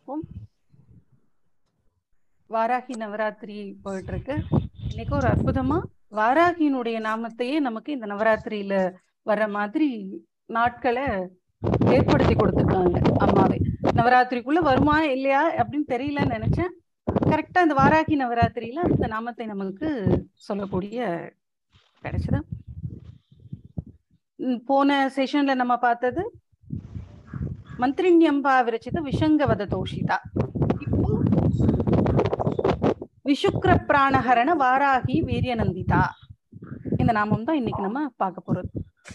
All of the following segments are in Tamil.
இருக்கும் வாராகி நவராத்திரி போயிட்டு இருக்கு இன்னைக்கு ஒரு அற்புதமா வாராகியினுடைய நாமத்தையே நமக்கு இந்த நவராத்திரியில வர்ற மாதிரி நாட்களை ஏற்படுத்தி கொடுத்துருக்காங்க அம்மாவே நவராத்திரிக்குள்ள வருமா இல்லையா அப்படின்னு தெரியலன்னு நினைச்சேன் கரெக்டா இந்த வாராகி நவராத்திரியில அந்த நாமத்தை நமக்கு சொல்லக்கூடிய கிடைச்சது ம், போன செஷன்ல நம்ம பார்த்தது மந்திரிண்யம்பா விரச்சித விஷங்கவத தோஷிதா இப்போ விஷுக்ர பிராணஹரண வாராகி வீரியநந்திதா இந்த நாமம் தான் இன்னைக்கு நம்ம பார்க்க போறது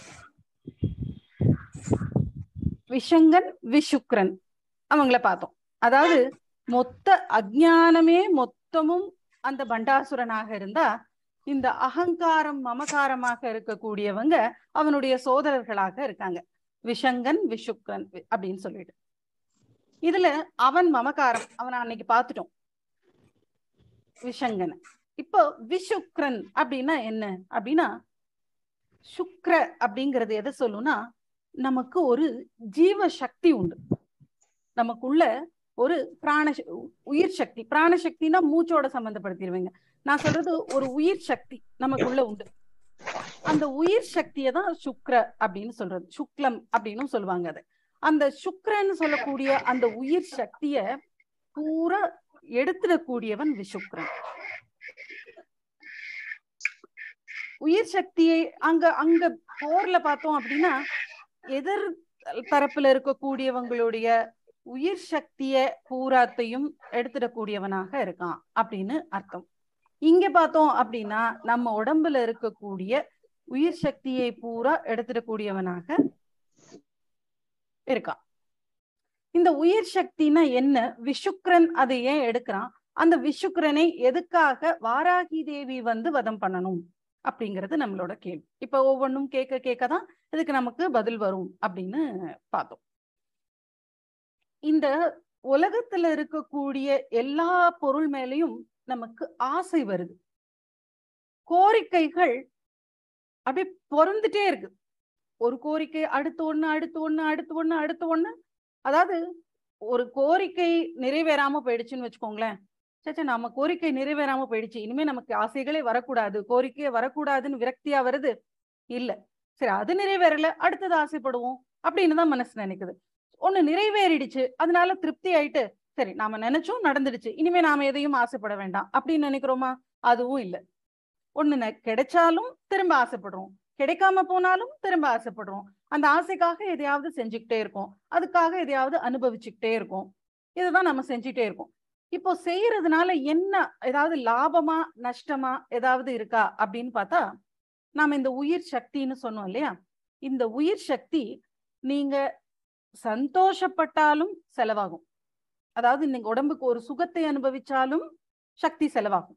விஷங்கன் விஷுக்ரன் அவங்கள பார்த்தோம் அதாவது மொத்த அஜ்ஞானமே மொத்தமும் அந்த பண்டாசுரனாக இருந்தா இந்த அகங்காரம் மமகாரமாக இருக்கக்கூடியவங்க அவனுடைய சோதரர்களாக இருக்காங்க விஷங்கன் விஷுக்ரன் வி- அப்படின்னு சொல்லிட்டு இதுல அவன் மமகாரம் அவனை அன்னைக்கு பார்த்துட்டோம் விஷங்கன் இப்போ விஷுக்ரன் அப்படின்னா என்ன அப்படின்னா சுக்ர அப்படிங்கிறது எதை சொல்லும்னா நமக்கு ஒரு ஜீவ சக்தி உண்டு நமக்குள்ள ஒரு பிராண ச- உயிர் சக்தி பிராண சக்தினா மூச்சோட சம்பந்தப்படுத்திடுவீங்க நான் சொல்றது ஒரு உயிர் சக்தி நமக்குள்ள உண்டு அந்த உயிர் சக்தியை தான் சுக்ர அப்படின்னு சொல்றது சுக்லம் அப்படின்னு சொல்லுவாங்க அது அந்த சுக்ரன்னு சொல்லக்கூடிய அந்த உயிர் சக்திய பூரா எடுத்துடக்கூடியவன் விஷுக்ரன் உயிர் சக்தியை அங்க அங்க போர்ல பார்த்தோம் அப்படின்னா எதிர் தரப்புல இருக்கக்கூடியவங்களுடைய உயிர் சக்திய பூராத்தையும் எடுத்துடக்கூடியவனாக இருக்கான் அப்படின்னு அர்த்தம் இங்க பார்த்தோம் அப்படின்னா நம்ம உடம்புல இருக்கக்கூடிய உயிர் சக்தியை பூரா எடுத்துடக்கூடியவனாக இருக்கான் இந்த உயிர் சக்தினா என்ன விஷுக்ரன் அதை ஏன் எடுக்கிறான் அந்த விஷுக்ரனை எதுக்காக வாராகி தேவி வந்து வதம் பண்ணணும் அப்படிங்கிறது நம்மளோட கேள்வி இப்ப ஒவ்வொன்றும் கேட்க கேட்க தான் இதுக்கு நமக்கு பதில் வரும் அப்படின்னு பார்த்தோம் இந்த உலகத்துல இருக்கக்கூடிய எல்லா பொருள் மேலயும் நமக்கு ஆசை வருது கோரிக்கைகள் அப்படியே பொறந்துட்டே இருக்கு ஒரு கோரிக்கை அடுத்து ஒண்ணு அடுத்து ஒண்ணு அடுத்து ஒண்ணு அடுத்து ஒண்ணு அதாவது ஒரு கோரிக்கை நிறைவேறாம போயிடுச்சுன்னு வச்சுக்கோங்களேன் சேச்சா நம்ம கோரிக்கை நிறைவேறாம போயிடுச்சு இனிமே நமக்கு ஆசைகளே வரக்கூடாது கோரிக்கையே வரக்கூடாதுன்னு விரக்தியா வருது இல்ல சரி அது நிறைவேறல அடுத்தது ஆசைப்படுவோம் அப்படின்னு தான் மனசு நினைக்குது ஒண்ணு நிறைவேறிடுச்சு அதனால திருப்தி ஆயிட்டு சரி நாம நினைச்சோம் நடந்துடுச்சு இனிமே நாம எதையும் ஆசைப்பட வேண்டாம் அப்படின்னு நினைக்கிறோமா அதுவும் இல்ல ஒண்ணு நெ- கிடைச்சாலும் திரும்ப ஆசைப்படுறோம் கிடைக்காம போனாலும் திரும்ப ஆசைப்படுறோம் அந்த ஆசைக்காக எதையாவது செஞ்சுக்கிட்டே இருக்கோம் அதுக்காக எதையாவது அனுபவிச்சுக்கிட்டே இருக்கோம் இதுதான் நம்ம செஞ்சுட்டே இருக்கோம் இப்போ செய்யறதுனால என்ன ஏதாவது லாபமா நஷ்டமா ஏதாவது இருக்கா அப்படின்னு பார்த்தா நாம இந்த உயிர் சக்தின்னு சொன்னோம் இல்லையா இந்த உயிர் சக்தி நீங்க சந்தோஷப்பட்டாலும் செலவாகும் அதாவது நீங்க உடம்புக்கு ஒரு சுகத்தை அனுபவிச்சாலும் சக்தி செலவாகும்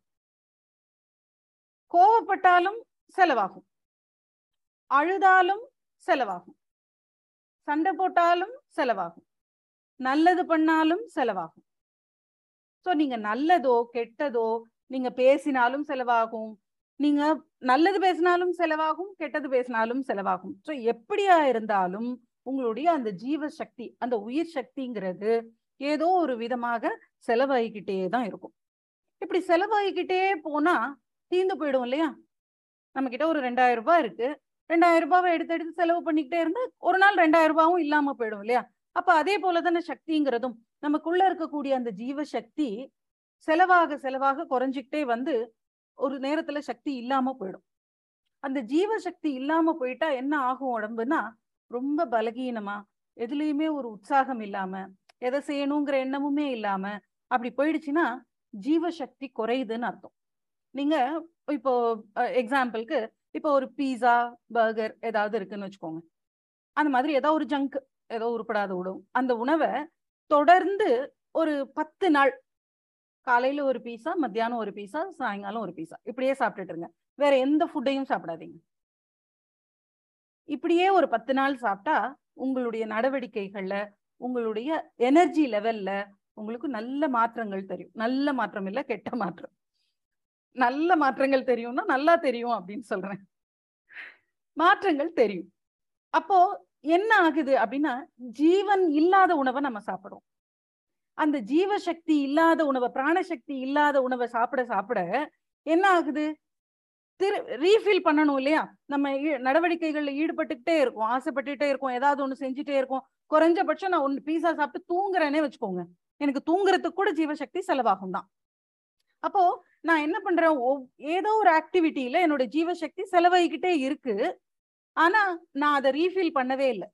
கோவப்பட்டாலும் செலவாகும் அழுதாலும் செலவாகும் சண்டை போட்டாலும் செலவாகும் நல்லது பண்ணாலும் செலவாகும் சோ நீங்க நல்லதோ கெட்டதோ நீங்க பேசினாலும் செலவாகும் நீங்க நல்லது பேசினாலும் செலவாகும் கெட்டது பேசினாலும் செலவாகும் சோ எப்படியா இருந்தாலும் உங்களுடைய அந்த ஜீவ சக்தி அந்த உயிர் சக்திங்கிறது ஏதோ ஒரு விதமாக செலவாகிக்கிட்டே தான் இருக்கும் இப்படி செலவாகிக்கிட்டே போனா தீந்து போயிடும் இல்லையா நம்ம கிட்ட ஒரு ரெண்டாயிரம் ரூபாய் இருக்கு ரெண்டாயிரம் ரூபாவை எடுத்து எடுத்து செலவு பண்ணிக்கிட்டே இருந்தா ஒரு நாள் ரெண்டாயிரம் ரூபாவும் இல்லாம போயிடும் இல்லையா அப்ப அதே போலதானே சக்திங்கிறதும் நமக்குள்ள இருக்கக்கூடிய அந்த ஜீவ சக்தி செலவாக செலவாக குறைஞ்சிக்கிட்டே வந்து ஒரு நேரத்துல சக்தி இல்லாம போயிடும் அந்த ஜீவ சக்தி இல்லாம போயிட்டா என்ன ஆகும் உடம்புனா ரொம்ப பலகீனமா எதுலயுமே ஒரு உற்சாகம் இல்லாம எதை செய்யணுங்கிற எண்ணமுமே இல்லாம அப்படி போயிடுச்சுன்னா ஜீவ சக்தி குறையுதுன்னு அர்த்தம் நீங்க இப்போ எக்ஸாம்பிளுக்கு இப்போ ஒரு பீஸா பர்கர் ஏதாவது இருக்குன்னு வச்சுக்கோங்க அந்த மாதிரி ஏதோ ஒரு ஜங்க் ஏதோ உருப்படாத உணவு அந்த உணவை தொடர்ந்து ஒரு பத்து நாள் காலையில ஒரு பீஸா மத்தியானம் ஒரு பீஸா சாயங்காலம் ஒரு பீஸா இப்படியே சாப்பிட்டுட்டு இருங்க வேற எந்த ஃபுட்டையும் சாப்பிடாதீங்க இப்படியே ஒரு பத்து நாள் சாப்பிட்டா உங்களுடைய நடவடிக்கைகள்ல உங்களுடைய எனர்ஜி லெவல்ல உங்களுக்கு நல்ல மாற்றங்கள் தெரியும் நல்ல மாற்றம் இல்ல கெட்ட மாற்றம் நல்ல மாற்றங்கள் தெரியும்னா நல்லா தெரியும் அப்படின்னு சொல்றேன் மாற்றங்கள் தெரியும் அப்போ என்ன ஆகுது அப்படின்னா ஜீவன் இல்லாத உணவை நம்ம சாப்பிடுறோம் அந்த ஜீவசக்தி இல்லாத உணவை பிராணசக்தி இல்லாத உணவை சாப்பிட சாப்பிட என்ன ஆகுது திரு ரீஃபில் பண்ணணும் இல்லையா நம்ம ஈ- நடவடிக்கைகள்ல ஈடுபட்டுக்கிட்டே இருக்கோம் ஆசைப்பட்டுட்டே இருக்கோம் ஏதாவது ஒண்ணு செஞ்சுட்டே இருக்கோம் குறைஞ்சபட்சம் நான் ஒன்னு பீஸா சாப்பிட்டு தூங்குறேனே வச்சுக்கோங்க எனக்கு தூங்குறதுக்கு கூட ஜீவசக்தி செலவாகும் தான் அப்போ நான் என்ன பண்றேன் ஒவ்- ஏதோ ஒரு ஆக்டிவிட்டியில என்னோட ஜீவசக்தி செலவாகிக்கிட்டே இருக்கு ஆனா நான் அதை ரீஃபில் பண்ணவே இல்லை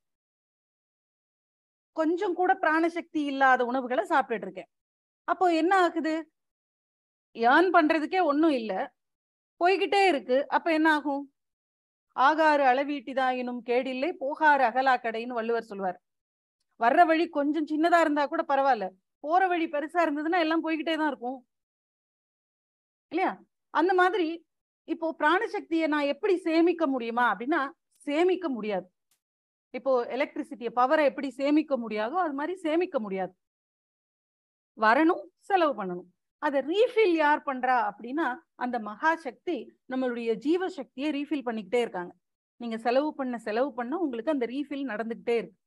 கொஞ்சம் கூட பிராணசக்தி இல்லாத உணவுகளை சாப்பிட்டுட்டு இருக்கேன் அப்போ என்ன ஆகுது ஏர்ன் பண்றதுக்கே ஒண்ணும் இல்ல போய்கிட்டே இருக்கு அப்ப என்ன ஆகும் ஆகாறு அளவீட்டிதாயினும் கேடில்லை போகாறு அகலா கடைன்னு வள்ளுவர் சொல்லுவார் வர்ற வழி கொஞ்சம் சின்னதா இருந்தா கூட பரவாயில்ல போற வழி பெருசா இருந்ததுன்னா எல்லாம் போய்கிட்டே தான் இருக்கும் இல்லையா அந்த மாதிரி இப்போ பிராணசக்தியை நான் எப்படி சேமிக்க முடியுமா அப்படின்னா சேமிக்க முடியாது இப்போ எலக்ட்ரிசிட்டியை பவரை எப்படி சேமிக்க முடியாதோ அது மாதிரி சேமிக்க முடியாது வரணும் செலவு பண்ணணும் அதை ரீஃபில் யார் பண்றா அப்படின்னா அந்த மகா சக்தி நம்மளுடைய ஜீவ சக்தியை ரீஃபில் பண்ணிக்கிட்டே இருக்காங்க நீங்க செலவு பண்ண செலவு பண்ண உங்களுக்கு அந்த ரீஃபில் நடந்துகிட்டே இருக்கு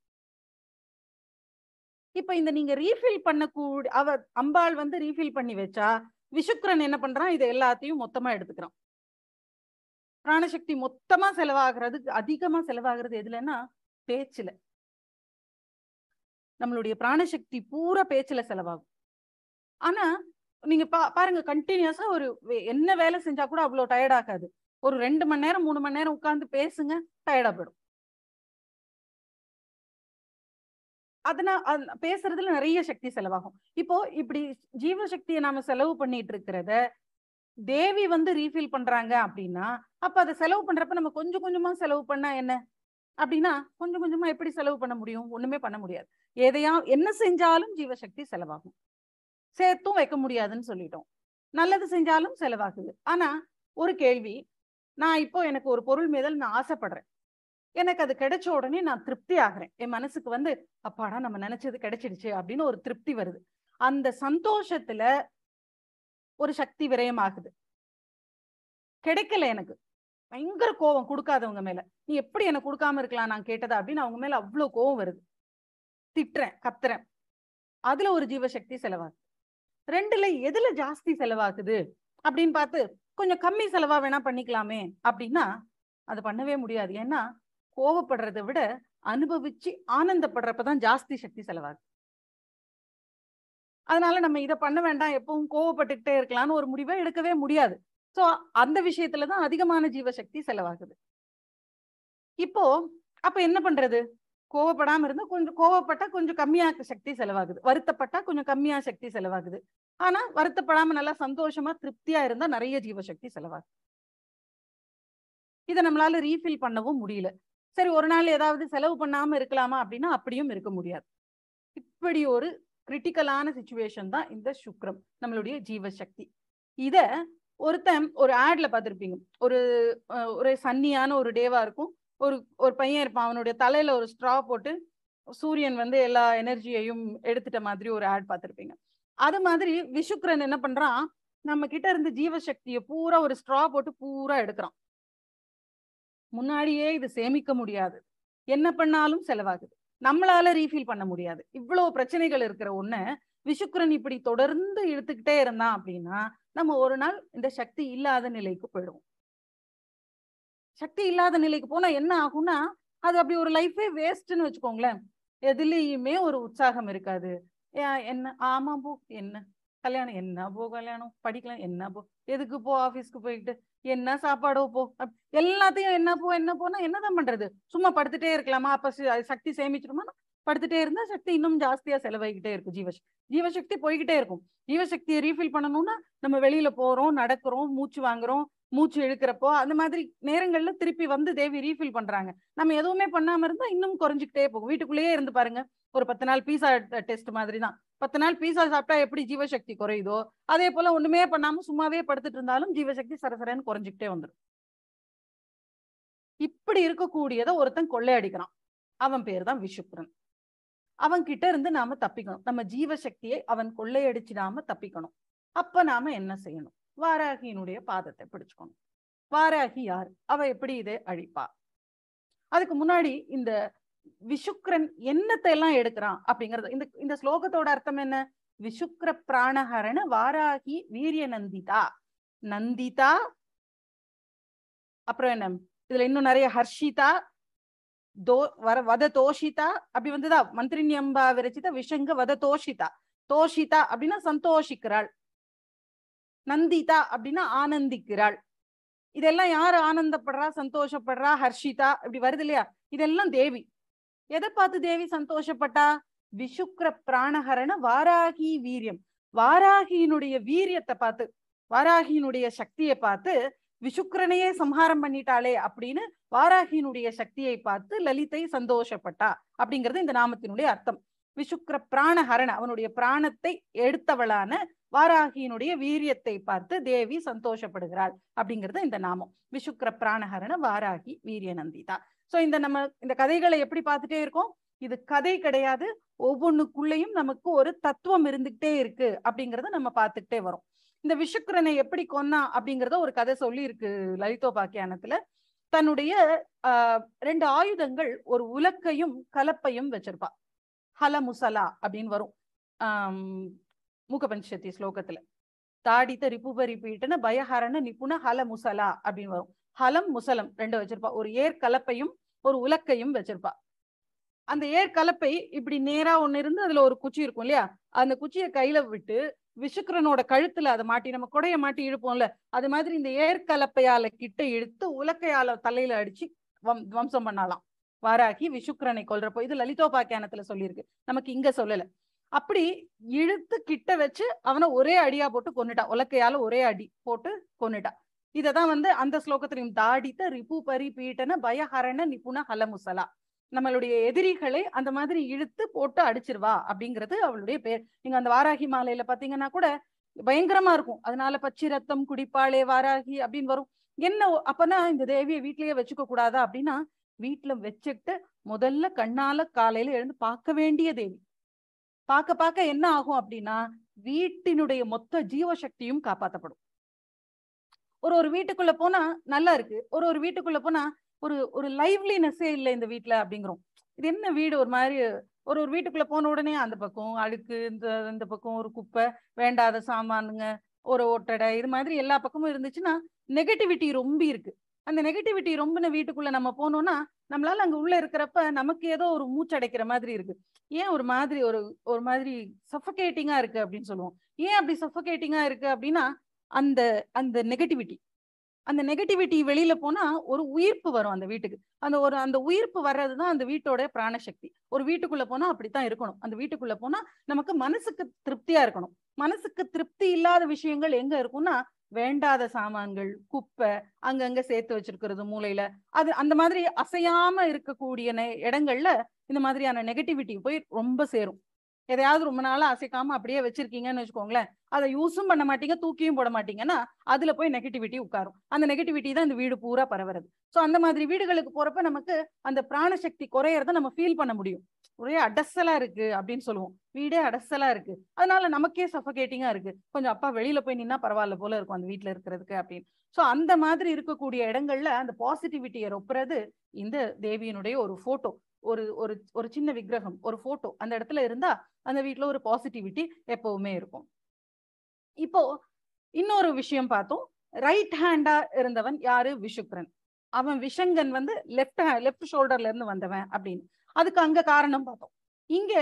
இப்ப இந்த நீங்க ரீஃபில் பண்ணக்கூடிய அவ அம்பாள் வந்து ரீஃபில் பண்ணி வச்சா விஷுக்ரன் என்ன பண்றான் இது எல்லாத்தையும் மொத்தமா எடுத்துக்கிறான் பிராணசக்தி மொத்தமா செலவாகிறது அதிகமா செலவாகிறது எதுலன்னா பேச்சுல நம்மளுடைய பிராணசக்தி பூரா பேச்சுல செலவாகும் ஆனா நீங்க பா பாருங்க கண்டினியூஸா ஒரு வே- என்ன வேலை செஞ்சா கூட அவ்வளவு டயர்ட் ஆகாது ஒரு ரெண்டு மணி நேரம் மூணு மணி நேரம் உட்கார்ந்து பேசுங்க டயர்டா போயிடும் அதனா அது- பேசுறதுல நிறைய சக்தி செலவாகும் இப்போ இப்படி ஜீவசக்தியை நாம செலவு பண்ணிட்டு இருக்கிறத தேவி வந்து ரீஃபில் பண்றாங்க அப்படின்னா அப்ப அதை செலவு பண்றப்ப நம்ம கொஞ்சம் கொஞ்சமா செலவு பண்ணா என்ன அப்படின்னா கொஞ்சம் கொஞ்சமா எப்படி செலவு பண்ண முடியும் ஒண்ணுமே பண்ண முடியாது எதையா என்ன செஞ்சாலும் ஜீவசக்தி செலவாகும் சேர்த்தும் வைக்க முடியாதுன்னு சொல்லிட்டோம் நல்லது செஞ்சாலும் செலவாகுது ஆனா ஒரு கேள்வி நான் இப்போ எனக்கு ஒரு பொருள் மீதல் நான் ஆசைப்படுறேன் எனக்கு அது கிடைச்ச உடனே நான் திருப்தி ஆகுறேன் என் மனசுக்கு வந்து அப்பாடா நம்ம நினைச்சது கிடைச்சிடுச்சு அப்படின்னு ஒரு திருப்தி வருது அந்த சந்தோஷத்துல ஒரு சக்தி விரயமாகுது கிடைக்கல எனக்கு பயங்கர கோவம் கொடுக்காதவங்க மேல நீ எப்படி எனக்கு கொடுக்காம இருக்கலாம் நான் கேட்டதா அப்படின்னு அவங்க மேல அவ்வளவு கோவம் வருது திட்டுறேன் கத்துறேன் அதுல ஒரு ஜீவசக்தி செலவாகுது ரெண்டுல எதுல ஜாஸ்தி செலவாகுது அப்படின்னு பார்த்து கொஞ்சம் கம்மி செலவா வேணா பண்ணிக்கலாமே அப்படின்னா அது பண்ணவே முடியாது ஏன்னா கோவப்படுறதை விட அனுபவிச்சு ஆனந்தப்படுறப்பதான் ஜாஸ்தி சக்தி செலவாகுது அதனால நம்ம இதை பண்ண வேண்டாம் எப்பவும் கோவப்பட்டுக்கிட்டே இருக்கலாம்னு ஒரு முடிவை எடுக்கவே முடியாது சோ அந்த விஷயத்துலதான் அதிகமான ஜீவசக்தி செலவாகுது இப்போ அப்ப என்ன பண்றது கோவப்படாம இருந்தா கொஞ்சம் கோவப்பட்டா கொஞ்சம் கம்மியா சக்தி செலவாகுது வருத்தப்பட்டா கொஞ்சம் கம்மியா சக்தி செலவாகுது ஆனா வருத்தப்படாம நல்லா சந்தோஷமா திருப்தியா இருந்தா நிறைய ஜீவசக்தி செலவாகுது இதை நம்மளால ரீஃபில் பண்ணவும் முடியல சரி ஒரு நாள் ஏதாவது செலவு பண்ணாம இருக்கலாமா அப்படின்னா அப்படியும் இருக்க முடியாது இப்படி ஒரு கிரிட்டிக்கலான சுச்சுவேஷன் தான் இந்த சுக்ரம் நம்மளுடைய ஜீவசக்தி இத ஒருத்தன் ஒரு ஆட்ல பார்த்திருப்பீங்க ஒரு அஹ், ஒரு சன்னியான ஒரு டேவா இருக்கும் ஒரு ஒரு பையன் இருப்பான் அவனுடைய தலையில ஒரு ஸ்ட்ரா போட்டு சூரியன் வந்து எல்லா எனர்ஜியையும் எடுத்துட்ட மாதிரி ஒரு ஆட் பார்த்திருப்பீங்க அது மாதிரி விஷுக்ரன் என்ன பண்றான் நம்ம கிட்ட இருந்து ஜீவசக்தியை பூரா ஒரு ஸ்ட்ரா போட்டு பூரா எடுக்கிறான் முன்னாடியே இது சேமிக்க முடியாது என்ன பண்ணாலும் செலவாகுது நம்மளால ரீஃபில் பண்ண முடியாது இவ்வளவு பிரச்சனைகள் இருக்கிற ஒண்ண விஷுக்ரன் இப்படி தொடர்ந்து இழுத்துக்கிட்டே இருந்தான் அப்படின்னா நம்ம ஒரு நாள் இந்த சக்தி இல்லாத நிலைக்கு போயிடுவோம் சக்தி இல்லாத நிலைக்கு போனா என்ன ஆகும்னா அது அப்படி ஒரு லைஃபே வேஸ்ட்னு வச்சுக்கோங்களேன் எதுலேயுமே ஒரு உற்சாகம் இருக்காது ஏன் என்ன ஆமா போ என்ன கல்யாணம் என்ன போ கல்யாணம் படிக்கலாம் என்ன போ எதுக்கு போ ஆபீஸ்க்கு போயிட்டு என்ன சாப்பாடோ போ அப்- எல்லாத்தையும் என்ன போ என்ன போனா என்னதான் பண்றது சும்மா படுத்துட்டே இருக்கலாமா அப்ப சி- அது சக்தி சேமிச்சிருமா படுத்துட்டே இருந்தா சக்தி இன்னும் ஜாஸ்தியா செலவாகிக்கிட்டே இருக்கும் ஜீவசக்தி ஜீவசக்தி போய்கிட்டே இருக்கும் ஜீவசக்தியை ரீஃபில் பண்ணணும்னா நம்ம வெளியில போறோம் நடக்கிறோம் மூச்சு வாங்குறோம் மூச்சு இழுக்கிறப்போ அந்த மாதிரி நேரங்கள்ல திருப்பி வந்து தேவி ரீஃபில் பண்றாங்க நம்ம எதுவுமே பண்ணாம இருந்தா இன்னும் குறைஞ்சிக்கிட்டே போகும் வீட்டுக்குள்ளேயே இருந்து பாருங்க ஒரு பத்து நாள் பீஸா டெஸ்ட் மாதிரி தான் பத்து நாள் பீஸா சாப்பிட்டா எப்படி ஜீவசக்தி குறையுதோ அதே போல ஒண்ணுமே பண்ணாம சும்மாவே படுத்துட்டு இருந்தாலும் ஜீவசக்தி சரசரன்னு குறைஞ்சிக்கிட்டே வந்துடும் இப்படி இருக்கக்கூடியதை ஒருத்தன் கொள்ளையடிக்கிறான் அவன் பேர் தான் விஷுப்புரன் அவன் கிட்ட இருந்து நாம தப்பிக்கணும் நம்ம ஜீவசக்தியை அவன் கொள்ளையடிச்சிடாம தப்பிக்கணும் அப்ப நாம என்ன செய்யணும் வாராகியினுடைய பாதத்தை பிடிச்சுக்கணும் வாராகி யார் அவ எப்படி இதை அழிப்பா அதுக்கு முன்னாடி இந்த விஷுக்ரன் என்னத்தை எல்லாம் எடுக்கிறான் அப்படிங்கறது இந்த இந்த ஸ்லோகத்தோட அர்த்தம் என்ன விஷுக்ர பிராணஹரண வாராகி வீரிய நந்திதா நந்திதா அப்புறம் என்ன இதுல இன்னும் நிறைய ஹர்ஷிதா தோ வர வத தோஷிதா அப்படி வந்துதா மந்திரினி அம்பா விரச்சித விஷங்க வத தோஷிதா தோஷிதா அப்படின்னா சந்தோஷிக்கிறாள் நந்திதா அப்படின்னா ஆனந்திக்கிறாள் இதெல்லாம் யாரு ஆனந்தப்படுறா சந்தோஷப்படுறா ஹர்ஷிதா இப்படி வருது இல்லையா இதெல்லாம் தேவி எதை பார்த்து தேவி சந்தோஷப்பட்டா விஷுக்ர பிராணஹரண வாராகி வீரியம் வாராகியினுடைய வீரியத்தை பார்த்து வாராகியினுடைய சக்தியை பார்த்து விஷுக்ரனையே சம்ஹாரம் பண்ணிட்டாளே அப்படின்னு வாராகியினுடைய சக்தியை பார்த்து லலிதை சந்தோஷப்பட்டா அப்படிங்கிறது இந்த நாமத்தினுடைய அர்த்தம் விஷுக்ர பிராணஹரண அவனுடைய பிராணத்தை எடுத்தவளான வாராகியினுடைய வீரியத்தை பார்த்து தேவி சந்தோஷப்படுகிறாள் அப்படிங்கிறது இந்த நாமம் விஷுக்ர பிராணஹரண வாராகி வீரிய நந்திதா சோ இந்த நம்ம இந்த கதைகளை எப்படி பார்த்துட்டே இருக்கோம் இது கதை கிடையாது ஒவ்வொன்றுக்குள்ளேயும் நமக்கு ஒரு தத்துவம் இருந்துகிட்டே இருக்கு அப்படிங்கறத நம்ம பார்த்துக்கிட்டே வரோம் இந்த விஷுக்கரனை எப்படி கொன்னா அப்படிங்கறத ஒரு கதை சொல்லி இருக்கு லலிதோபாக்கியானத்துல தன்னுடைய ஆஹ் ரெண்டு ஆயுதங்கள் ஒரு உலக்கையும் கலப்பையும் வச்சிருப்பா ஹல முசலா அப்படின்னு வரும் ஆஹ் மூக்கபஞ்சதி ஸ்லோகத்துல தாடித்த ரிப்புபரி பீட்டன பயஹரண நிபுண ஹல முசலா அப்படின்னு வரும் ஹலம் முசலம் ரெண்டு வச்சிருப்பா ஒரு ஏர் கலப்பையும் ஒரு உலக்கையும் வச்சிருப்பா அந்த ஏர் கலப்பை இப்படி நேரா ஒண்ணு இருந்து அதுல ஒரு குச்சி இருக்கும் இல்லையா அந்த குச்சியை கையில விட்டு விஷுக்கரனோட கழுத்துல அதை மாட்டி நம்ம கொடைய மாட்டி இழுப்போம்ல அது மாதிரி இந்த ஏர் கலப்பையால கிட்ட இழுத்து உலக்கையால தலையில அடிச்சு வம் வம்சம் பண்ணலாம் வாராகி விஷுக்கரனை கொல்றப்போ இது லலிதோபாக்கியானத்துல சொல்லியிருக்கு நமக்கு இங்க சொல்லல அப்படி இழுத்து கிட்ட வச்சு அவனை ஒரே அடியா போட்டு கொன்னுட்டா உலக்கையால ஒரே அடி போட்டு கொன்னுட்டா இததான் வந்து அந்த ஸ்லோகத்திலையும் தாடித்த ரிபு பரி பீட்டன பயஹரண நிபுண ஹலமுசலா நம்மளுடைய எதிரிகளை அந்த மாதிரி இழுத்து போட்டு அடிச்சிருவா அப்படிங்கிறது அவளுடைய பேர் நீங்க அந்த வாராகி மாலையில பாத்தீங்கன்னா கூட பயங்கரமா இருக்கும் அதனால பச்சை ரத்தம் குடிப்பாளே வாராகி அப்படின்னு வரும் என்ன அப்பனா இந்த தேவியை வீட்லயே வச்சுக்க கூடாதா அப்படின்னா வீட்டுல வச்சுக்கிட்டு முதல்ல கண்ணால காலையில எழுந்து பார்க்க வேண்டிய தேவி பார்க்க பார்க்க என்ன ஆகும் அப்படின்னா வீட்டினுடைய மொத்த ஜீவசக்தியும் காப்பாற்றப்படும் ஒரு ஒரு வீட்டுக்குள்ள போனா நல்லா இருக்கு ஒரு ஒரு வீட்டுக்குள்ள போனா ஒரு ஒரு லைவ்லினஸ்ஸே இல்லை இந்த வீட்டுல அப்படிங்கிறோம் இது என்ன வீடு ஒரு மாதிரி ஒரு ஒரு வீட்டுக்குள்ள போன உடனே அந்த பக்கம் அழுக்கு இந்த இந்த பக்கம் ஒரு குப்பை வேண்டாத சாமானுங்க ஒரு ஒட்டடை இது மாதிரி எல்லா பக்கமும் இருந்துச்சுன்னா நெகட்டிவிட்டி ரொம்ப இருக்கு அந்த நெகட்டிவிட்டி ரொம்ப வீட்டுக்குள்ள நம்ம போனோம்னா நம்மளால அங்க உள்ள இருக்கிறப்ப நமக்கு ஏதோ ஒரு மூச்சடைக்கிற மாதிரி இருக்கு ஏன் ஒரு மாதிரி ஒரு ஒரு மாதிரி சஃபகேட்டிங்கா இருக்கு அப்படின்னு சொல்லுவோம் ஏன் அப்படி சஃபகேட்டிங்கா இருக்கு அப்படின்னா அந்த அந்த நெகட்டிவிட்டி அந்த நெகட்டிவிட்டி வெளியில போனா ஒரு உயிர்ப்பு வரும் அந்த வீட்டுக்கு அந்த ஒரு அந்த உயிர்ப்பு வர்றதுதான் அந்த வீட்டோட பிராணசக்தி ஒரு வீட்டுக்குள்ள போனா அப்படித்தான் இருக்கணும் அந்த வீட்டுக்குள்ள போனா நமக்கு மனசுக்கு திருப்தியா இருக்கணும் மனசுக்கு திருப்தி இல்லாத விஷயங்கள் எங்க இருக்கும்னா வேண்டாத சாமான்கள் குப்பை அங்கங்க சேர்த்து வச்சிருக்கிறது மூளையில அது அந்த மாதிரி அசையாம இருக்கக்கூடிய இடங்கள்ல இந்த மாதிரியான நெகட்டிவிட்டி போய் ரொம்ப சேரும் எதையாவது ரொம்ப நாளா அசைக்காம அப்படியே வச்சிருக்கீங்கன்னு வச்சுக்கோங்களேன் அதை யூஸும் பண்ண மாட்டீங்க தூக்கியும் போட மாட்டீங்கன்னா அதுல போய் நெகட்டிவிட்டி உட்காரும் அந்த நெகட்டிவிட்டி தான் இந்த வீடு பூரா பரவுறது ஸோ அந்த மாதிரி வீடுகளுக்கு போறப்ப நமக்கு அந்த பிராணசக்தி குறையறத நம்ம ஃபீல் பண்ண முடியும் ஒரே அடசலா இருக்கு அப்படின்னு சொல்லுவோம் வீடே அடசலா இருக்கு அதனால நமக்கே சஃபகேட்டிங்கா இருக்கு கொஞ்சம் அப்பா வெளியில போய் நின்னா பரவாயில்ல போல இருக்கும் அந்த வீட்டுல இருக்கிறதுக்கு அப்படின்னு ஸோ அந்த மாதிரி இருக்கக்கூடிய இடங்கள்ல அந்த பாசிட்டிவிட்டியை ரொப்புறது இந்த தேவியினுடைய ஒரு போட்டோ ஒரு ஒரு ஒரு சின்ன விக்கிரகம் ஒரு போட்டோ அந்த இடத்துல இருந்தா அந்த வீட்டுல ஒரு பாசிட்டிவிட்டி எப்பவுமே இருக்கும் இப்போ இன்னொரு விஷயம் பார்த்தோம் ரைட் ஹேண்டா இருந்தவன் யாரு விஷுக்ரன் அவன் விஷங்கன் வந்து லெஃப்ட் லெஃப்ட் ஷோல்டர்ல இருந்து வந்தவன் அப்படின்னு அதுக்கு அங்க காரணம் பார்த்தோம் இங்க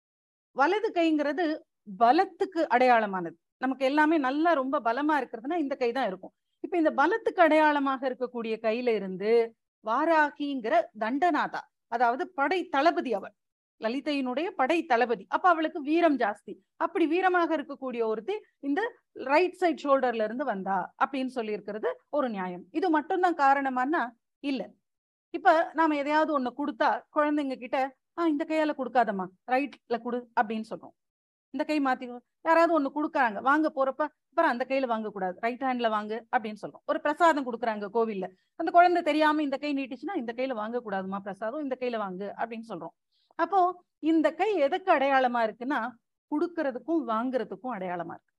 வலது கைங்கிறது பலத்துக்கு அடையாளமானது நமக்கு எல்லாமே நல்லா ரொம்ப பலமா இருக்கிறதுனா இந்த கை தான் இருக்கும் இப்ப இந்த பலத்துக்கு அடையாளமாக இருக்கக்கூடிய கையில இருந்து வாராகிங்கிற தண்டநாதா அதாவது படை தளபதி அவள் லலிதையினுடைய படை தளபதி அப்ப அவளுக்கு வீரம் ஜாஸ்தி அப்படி வீரமாக இருக்கக்கூடிய ஒருத்தி இந்த ரைட் சைட் ஷோல்டர்ல இருந்து வந்தா அப்படின்னு சொல்லி இருக்கிறது ஒரு நியாயம் இது மட்டும்தான் காரணமானா இல்ல இப்ப நாம எதையாவது ஒண்ணு கொடுத்தா குழந்தைங்க கிட்ட ஆஹ் இந்த கையால கொடுக்காதம்மா ரைட்ல கொடு அப்படின்னு சொல்றோம் இந்த கை மாத்தி யாராவது ஒண்ணு கொடுக்குறாங்க வாங்க போறப்ப அப்புறம் அந்த கையில வாங்க கூடாது ரைட் ஹேண்ட்ல வாங்கு அப்படின்னு சொல்றோம் ஒரு பிரசாதம் கொடுக்குறாங்க கோவில்ல அந்த குழந்தை தெரியாம இந்த கை நீட்டிச்சுன்னா இந்த கையில வாங்க கூடாதுமா பிரசாதம் இந்த கையில வாங்கு அப்படின்னு சொல்றோம் அப்போ இந்த கை எதுக்கு அடையாளமா இருக்குன்னா கொடுக்கறதுக்கும் வாங்குறதுக்கும் அடையாளமா இருக்கு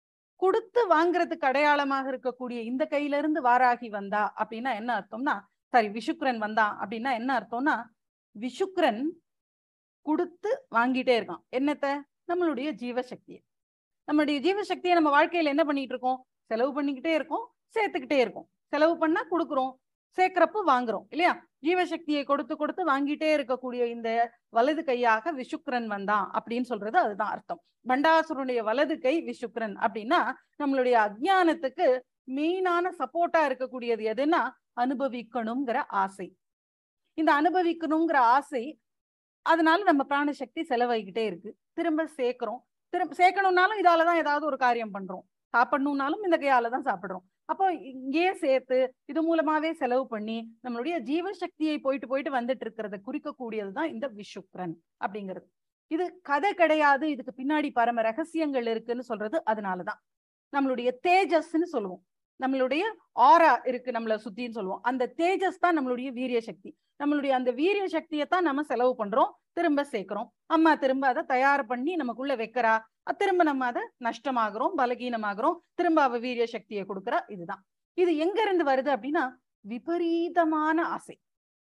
கொடுத்து வாங்குறதுக்கு அடையாளமாக இருக்கக்கூடிய இந்த கையில இருந்து வாராகி வந்தா அப்படின்னா என்ன அர்த்தம்னா சாரி விஷுக்ரன் வந்தான் அப்படின்னா என்ன அர்த்தம்னா விஷுக்ரன் கொடுத்து வாங்கிட்டே இருக்கான் என்னத்த நம்மளுடைய ஜீவசக்தியை நம்மளுடைய ஜீவசக்தியை நம்ம வாழ்க்கையில என்ன பண்ணிட்டு இருக்கோம் செலவு பண்ணிக்கிட்டே இருக்கோம் சேர்த்துக்கிட்டே இருக்கோம் செலவு பண்ணா கொடுக்குறோம் சேர்க்கிறப்ப வாங்குறோம் இல்லையா ஜீவசக்தியை கொடுத்து கொடுத்து வாங்கிட்டே இருக்கக்கூடிய இந்த வலது கையாக விஷுக்ரன் வந்தான் அப்படின்னு சொல்றது அதுதான் அர்த்தம் பண்டாசுரனுடைய வலது கை விஷுக்ரன் அப்படின்னா நம்மளுடைய அஜ்ஞானத்துக்கு மெயினான சப்போர்ட்டா இருக்கக்கூடியது எதுன்னா அனுபவிக்கணுங்கிற ஆசை இந்த அனுபவிக்கணுங்கிற ஆசை அதனால நம்ம பிராணசக்தி செலவாகிக்கிட்டே இருக்கு திரும்ப சேர்க்கிறோம் திரும்ப சேர்க்கணும்னாலும் இதாலதான் ஏதாவது ஒரு காரியம் பண்றோம் சாப்பிடணும்னாலும் இந்த கையால தான் சாப்பிடுறோம் அப்போ இங்கேயே சேர்த்து இது மூலமாவே செலவு பண்ணி நம்மளுடைய ஜீவசக்தியை போயிட்டு போயிட்டு வந்துட்டு இருக்கிறத குறிக்கக்கூடியதுதான் இந்த விஷுக்ரன் அப்படிங்கிறது இது கதை கிடையாது இதுக்கு பின்னாடி பரம ரகசியங்கள் இருக்குன்னு சொல்றது அதனாலதான் நம்மளுடைய தேஜஸ்ன்னு சொல்லுவோம் நம்மளுடைய ஆரா இருக்கு நம்மளை சுத்தின்னு சொல்லுவோம் அந்த தேஜஸ் தான் நம்மளுடைய வீரிய சக்தி நம்மளுடைய அந்த வீரிய சக்தியை தான் நம்ம செலவு பண்றோம் திரும்ப சேர்க்கிறோம் அம்மா திரும்ப அதை தயார் பண்ணி நமக்குள்ள வைக்கிறா அ- திரும்ப நம்ம அதை நஷ்டமாகிறோம் பலகீனமாகிறோம் திரும்ப அவ வீரிய சக்தியை கொடுக்குறா இதுதான் இது எங்க இருந்து வருது அப்படின்னா விபரீதமான ஆசை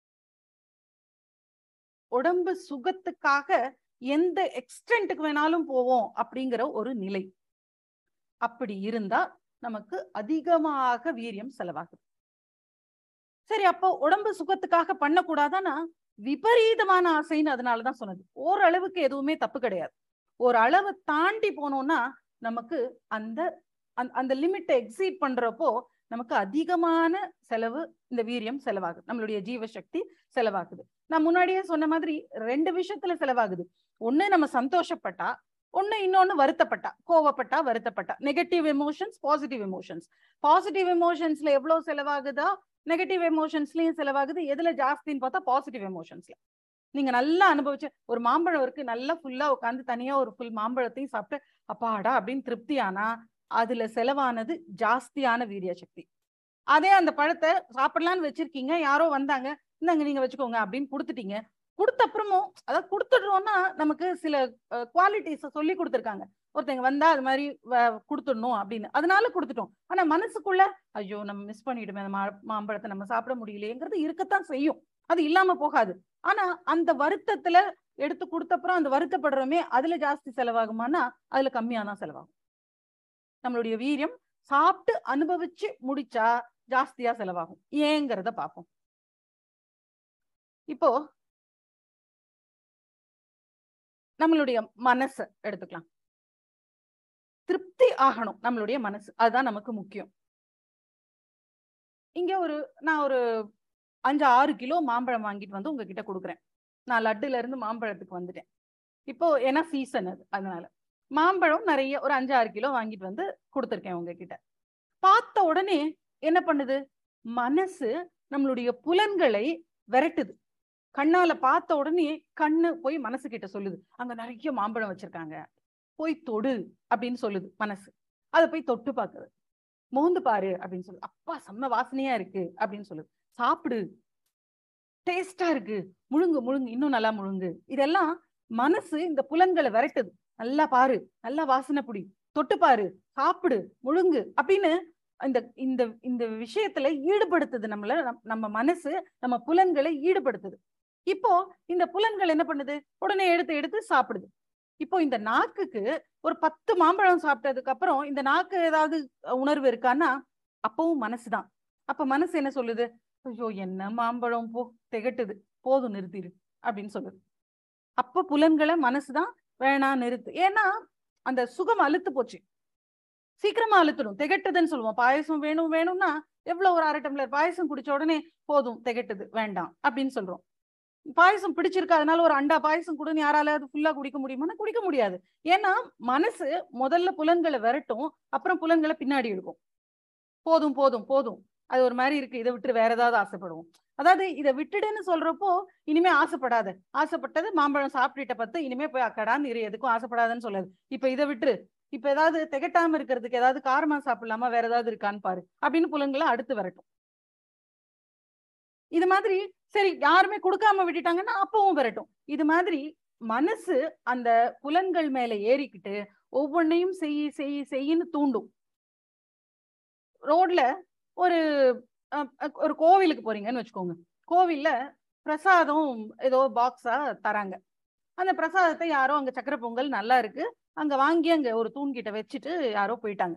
உடம்பு சுகத்துக்காக எந்த எக்ஸ்டென்ட்டுக்கு வேணாலும் போவோம் அப்படிங்கிற ஒரு நிலை அப்படி இருந்தா நமக்கு அதிகமாக வீரியம் செலவாகுது சரி அப்போ உடம்பு சுகத்துக்காக பண்ணக்கூடாதானா விபரீதமான ஆசைன்னு அதனாலதான் சொன்னது ஓரளவுக்கு எதுவுமே தப்பு கிடையாது ஒரு அளவு தாண்டி போனோம்னா நமக்கு அந்த அந்த- அந்த லிமிட்டை எக்ஸீட் பண்றப்போ நமக்கு அதிகமான செலவு இந்த வீரியம் செலவாகுது நம்மளுடைய ஜீவசக்தி செலவாகுது நான் முன்னாடியே சொன்ன மாதிரி ரெண்டு விஷயத்துல செலவாகுது ஒண்ணு நம்ம சந்தோஷப்பட்டா ஒண்ணு இன்னொன்னு வருத்தப்பட்டா கோவப்பட்டா வருத்தப்பட்டா negative emotions positive emotions positive எமோஷன்ஸ்ல எவ்வளவு செலவாகுதா நெகட்டிவ் எமோஷன்ஸ்லயும் செலவாகுது எதுல ஜாஸ்தின்னு பார்த்தா பாசிட்டிவ் எமோஷன்ஸ்ல நீங்க நல்லா அனுபவிச்சு ஒரு மாம்பழம் இருக்கு நல்லா ஃபுல்லா உட்காந்து தனியா ஒரு ஃபுல் மாம்பழத்தையும் சாப்பிட்டு அப்பாடா அப்படின்னு திருப்தி ஆனா அதுல செலவானது ஜாஸ்தியான வீரிய சக்தி அதே அந்த பழத்தை சாப்பிடலான்னு வச்சிருக்கீங்க யாரோ வந்தாங்க இந்தாங்க நீங்க வச்சுக்கோங்க அப்படின்னு கொடுத்துட்டீங்க கொடுத்த அப்புறமும் அதாவது கொடுத்துடுறோம்னா நமக்கு சில குவாலிட்டிஸ சொல்லி கொடுத்துருக்காங்க ஒருத்தங்க வந்தா அது மாதிரி வ- கொடுத்துடணும் அப்படின்னு அதனால கொடுத்துட்டோம் ஆனா மனசுக்குள்ள ஐயோ நம்ம மிஸ் பண்ணிடுமே அந்த மா- மாம்பழத்தை நம்ம சாப்பிட முடியலையேங்கிறது இருக்கத்தான் செய்யும் அது இல்லாம போகாது ஆனா அந்த வருத்தத்துல எடுத்து கொடுத்தப்புறம் அந்த வருத்தப்படுறோமே அதுல ஜாஸ்தி செலவாகுமானா அதுல கம்மியா தான் செலவாகும் நம்மளுடைய வீரியம் சாப்பிட்டு அனுபவிச்சு முடிச்சா ஜாஸ்தியா செலவாகும் ஏங்கிறத பார்ப்போம் இப்போ நம்மளுடைய மனசை எடுத்துக்கலாம் திருப்தி ஆகணும் நம்மளுடைய மனசு அதுதான் நமக்கு முக்கியம் இங்க ஒரு நான் ஒரு அஞ்சு ஆறு கிலோ மாம்பழம் வாங்கிட்டு வந்து உங்ககிட்ட கொடுக்குறேன் நான் லட்டுல இருந்து மாம்பழத்துக்கு வந்துட்டேன் இப்போ ஏன்னா சீசன் அது அதனால மாம்பழம் நிறைய ஒரு அஞ்சு ஆறு கிலோ வாங்கிட்டு வந்து கொடுத்துருக்கேன் உங்ககிட்ட பார்த்த உடனே என்ன பண்ணுது மனசு நம்மளுடைய புலன்களை விரட்டுது கண்ணால பார்த்த உடனே கண்ணு போய் மனசு கிட்ட சொல்லுது அங்க நிறைய மாம்பழம் வச்சிருக்காங்க போய் தொடு அப்படின்னு சொல்லுது மனசு அதை போய் தொட்டு பார்க்குது மோந்து பாரு அப்படின்னு சொல்லுது அப்பா செம்ம வாசனையா இருக்கு அப்படின்னு சொல்லுது சாப்பிடு டேஸ்டா இருக்கு முழுங்கு முழுங்கு இன்னும் நல்லா முழுங்கு இதெல்லாம் மனசு இந்த புலன்களை விரட்டுது நல்லா பாரு நல்லா வாசனை புடி தொட்டு பாரு சாப்பிடு முழுங்கு அப்படின்னு இந்த இந்த இந்த விஷயத்துல ஈடுபடுத்துது நம்மள நம்- நம்ம மனசு நம்ம புலன்களை ஈடுபடுத்துது இப்போ இந்த புலன்கள் என்ன பண்ணுது உடனே எடுத்து எடுத்து சாப்பிடுது இப்போ இந்த நாக்குக்கு ஒரு பத்து மாம்பழம் சாப்பிட்டதுக்கு அப்புறம் இந்த நாக்கு ஏதாவது உணர்வு இருக்கான்னா அப்பவும் மனசுதான் அப்ப மனசு என்ன சொல்லுது ஐயோ என்ன மாம்பழம் போ திகட்டுது போதும் நிறுத்திடு அப்படின்னு சொல்லுது அப்ப புலன்களை மனசுதான் வேணாம் நிறுத்து ஏன்னா அந்த சுகம் அழுத்து போச்சு சீக்கிரமா அழுத்துடும் திகட்டுதுன்னு சொல்லுவோம் பாயசம் வேணும் வேணும்னா எவ்வளவு ஒரு அரை டம்ளர் பாயசம் குடிச்ச உடனே போதும் திகட்டுது வேண்டாம் அப்படின்னு சொல்றோம் பாயசம் பிடிச்சிருக்கு அதனால ஒரு அண்டா பாயசம் கூட யாரால அது ஃபுல்லா குடிக்க முடியுமானா குடிக்க முடியாது ஏன்னா மனசு முதல்ல புலன்களை விரட்டும் அப்புறம் புலன்களை பின்னாடி எடுக்கும் போதும் போதும் போதும் அது ஒரு மாதிரி இருக்கு இதை விட்டு வேற ஏதாவது ஆசைப்படுவோம் அதாவது இதை விட்டுடுன்னு சொல்றப்போ இனிமே ஆசைப்படாத ஆசைப்பட்டது மாம்பழம் சாப்பிட்டுட்ட பத்து இனிமே போய் அக்கடான்னு இரு எதுக்கும் ஆசைப்படாதன்னு சொல்லாது இப்ப இதை விட்டுரு இப்ப ஏதாவது திகட்டாம இருக்கிறதுக்கு ஏதாவது காரமா சாப்பிடலாமா வேற ஏதாவது இருக்கான்னு பாரு அப்படின்னு புலன்களை அடுத்து வரட்டும் இது மாதிரி சரி யாருமே கொடுக்காம விட்டுட்டாங்கன்னா அப்பவும் வரட்டும் இது மாதிரி மனசு அந்த புலன்கள் மேல ஏறிக்கிட்டு ஒவ்வொன்னையும் செய் செய் செய்யின்னு தூண்டும் ரோட்ல ஒரு அஹ், அஹ், ஒரு கோவிலுக்கு போறீங்கன்னு வச்சுக்கோங்க கோவில்ல பிரசாதம் ஏதோ பாக்ஸா தராங்க அந்த பிரசாதத்தை யாரோ அங்க சக்கரை பொங்கல் நல்லா இருக்கு அங்க வாங்கி அங்க ஒரு தூண்கிட்ட வச்சுட்டு யாரோ போயிட்டாங்க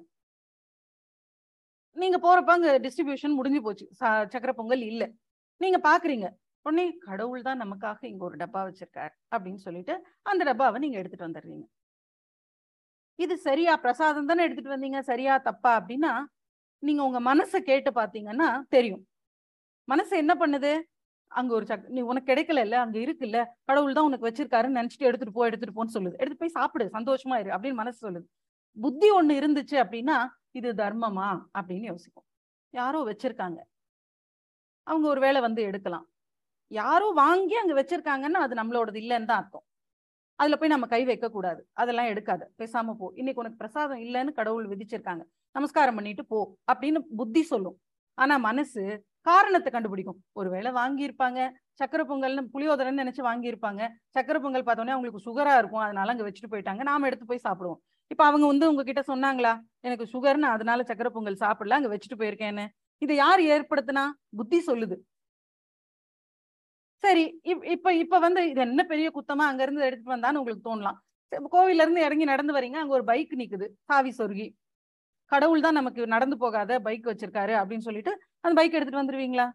நீங்க போறப்ப அங்க டிஸ்ட்ரிபியூஷன் முடிஞ்சு போச்சு ச- சக்கரை பொங்கல் இல்ல நீங்க பாக்குறீங்க உடனே கடவுள் தான் நமக்காக இங்க ஒரு டப்பா வச்சிருக்கார் அப்படின்னு சொல்லிட்டு அந்த டப்பாவை நீங்க எடுத்துட்டு வந்துடுறீங்க இது சரியா பிரசாதம் தானே எடுத்துட்டு வந்தீங்க சரியா தப்பா அப்படின்னா நீங்க உங்க மனசை கேட்டு பாத்தீங்கன்னா தெரியும் மனசு என்ன பண்ணுது அங்க ஒரு சக் நீ உனக்கு கிடைக்கல இல்ல அங்க இருக்குல்ல கடவுள் தான் உனக்கு வச்சிருக்காருன்னு நினைச்சிட்டு எடுத்துட்டு போ எடுத்துட்டு போன்னு சொல்லுது எடுத்து போய் சாப்பிடு சந்தோஷமா இரு அப்படின்னு மனசு சொல்லுது புத்தி ஒண்ணு இருந்துச்சு அப்படின்னா இது தர்மமா அப்படின்னு யோசிக்கும் யாரோ வச்சிருக்காங்க அவங்க ஒரு வேளை வந்து எடுக்கலாம் யாரோ வாங்கி அங்க வச்சிருக்காங்கன்னா அது நம்மளோடது இல்லைன்னு தான் அர்த்தம் அதுல போய் நம்ம கை வைக்க கூடாது அதெல்லாம் எடுக்காத பேசாம போ இன்னைக்கு உனக்கு பிரசாதம் இல்லைன்னு கடவுள் விதிச்சிருக்காங்க நமஸ்காரம் பண்ணிட்டு போ அப்படின்னு புத்தி சொல்லும் ஆனா மனசு காரணத்தை கண்டுபிடிக்கும் ஒருவேளை வாங்கியிருப்பாங்க சக்கரை பொங்கல்னு புளியோதரைன்னு நினைச்சு வாங்கியிருப்பாங்க சக்கரை பொங்கல் பார்த்தோன்னே அவங்களுக்கு சுகரா இருக்கும் அதனால அங்க வச்சுட்டு போயிட்டாங்க நாம எடுத்து போய் சாப்பிடுவோம் இப்ப அவங்க வந்து உங்ககிட்ட சொன்னாங்களா எனக்கு சுகர்னு அதனால சக்கரை பொங்கல் சாப்பிடல அங்க வச்சுட்டு போயிருக்கேன்னு இதை யார் ஏற்படுத்தினா புத்தி சொல்லுது சரி இப்- இப்ப இப்ப வந்து இது என்ன பெரிய குத்தமா அங்க இருந்து எடுத்துட்டு வந்தான்னு உங்களுக்கு தோணலாம் சரி, இப்ப கோவில்ல இருந்து இறங்கி நடந்து வரீங்க அங்க ஒரு பைக் நிக்குது சாவி சொருகி கடவுள் தான் நமக்கு நடந்து போகாத பைக் வச்சிருக்காரு அப்படின்னு சொல்லிட்டு அந்த பைக் எடுத்துட்டு வந்துருவீங்களா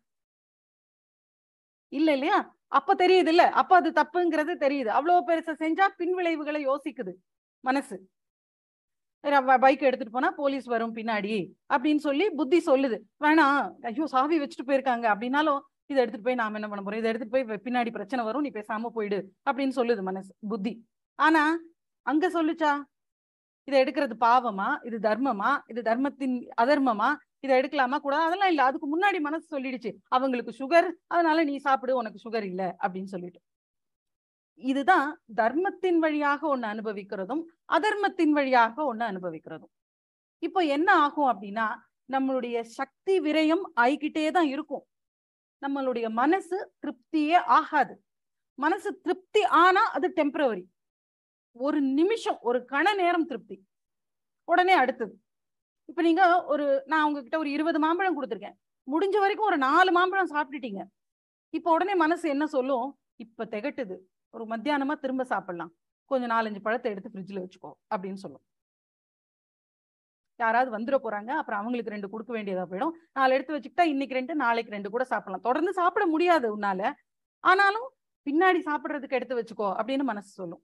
இல்ல இல்லையா அப்ப தெரியுது இல்ல அப்ப அது தப்புங்கிறது தெரியுது அவ்வளவு பெருசா செஞ்சா பின் விளைவுகளை யோசிக்குது மனசு பைக் எடுத்துட்டு போனா போலீஸ் வரும் பின்னாடி அப்படின்னு சொல்லி புத்தி சொல்லுது வேணாம் ஐயோ சாவி வச்சுட்டு போயிருக்காங்க அப்படின்னாலும் இதை எடுத்துட்டு போய் நாம என்ன பண்ண போறோம் இதை எடுத்துட்டு போய் பின்னாடி பிரச்சனை வரும் நீ பேசாம போயிடு அப்படின்னு சொல்லுது மனசு புத்தி ஆனா அங்க சொல்லுச்சா இதை எடுக்கிறது பாவமா இது தர்மமா இது தர்மத்தின் அதர்மமா இதை எடுக்கலாமா கூட அதெல்லாம் இல்ல அதுக்கு முன்னாடி மனசு சொல்லிடுச்சு அவங்களுக்கு சுகர் அதனால நீ சாப்பிடு உனக்கு சுகர் இல்ல அப்படின்னு சொல்லிட்டு இதுதான் தர்மத்தின் வழியாக ஒண்ணு அனுபவிக்கிறதும் அதர்மத்தின் வழியாக ஒண்ணு அனுபவிக்கிறதும் இப்போ என்ன ஆகும் அப்படின்னா நம்மளுடைய சக்தி விரயம் ஆயிக்கிட்டே தான் இருக்கும் நம்மளுடைய மனசு திருப்தியே ஆகாது மனசு திருப்தி ஆனா அது டெம்பரவரி ஒரு நிமிஷம் ஒரு கண நேரம் திருப்தி உடனே அடுத்தது இப்ப நீங்க ஒரு நான் உங்ககிட்ட ஒரு இருபது மாம்பழம் கொடுத்துருக்கேன் முடிஞ்ச வரைக்கும் ஒரு நாலு மாம்பழம் சாப்பிட்டுட்டீங்க இப்ப உடனே மனசு என்ன சொல்லும் இப்ப திகட்டுது ஒரு மத்தியானமா திரும்ப சாப்பிடலாம் கொஞ்சம் நாலஞ்சு பழத்தை எடுத்து ஃப்ரிட்ஜில் வச்சுக்கோ அப்படின்னு சொல்லும் யாராவது வந்துட போறாங்க அப்புறம் அவங்களுக்கு ரெண்டு கொடுக்க வேண்டியதா போயிடும் நாலு எடுத்து வச்சுக்கிட்டா இன்னைக்கு ரெண்டு நாளைக்கு ரெண்டு கூட சாப்பிடலாம் தொடர்ந்து சாப்பிட முடியாது உன்னால ஆனாலும் பின்னாடி சாப்பிடுறதுக்கு எடுத்து வச்சுக்கோ அப்படின்னு மனசு சொல்லும்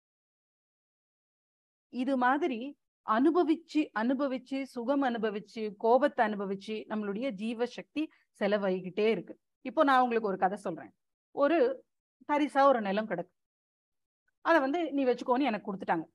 இது மாதிரி அனுபவிச்சு அனுபவிச்சு சுகம் அனுபவிச்சு கோபத்தை அனுபவிச்சு நம்மளுடைய ஜீவ சக்தி செலவாகிக்கிட்டே இருக்கு இப்போ நான் உங்களுக்கு ஒரு கதை சொல்றேன் ஒரு தரிசா ஒரு நிலம் கிடக்கு அதை வந்து நீ வச்சுக்கோன்னு எனக்கு கொடுத்துட்டாங்க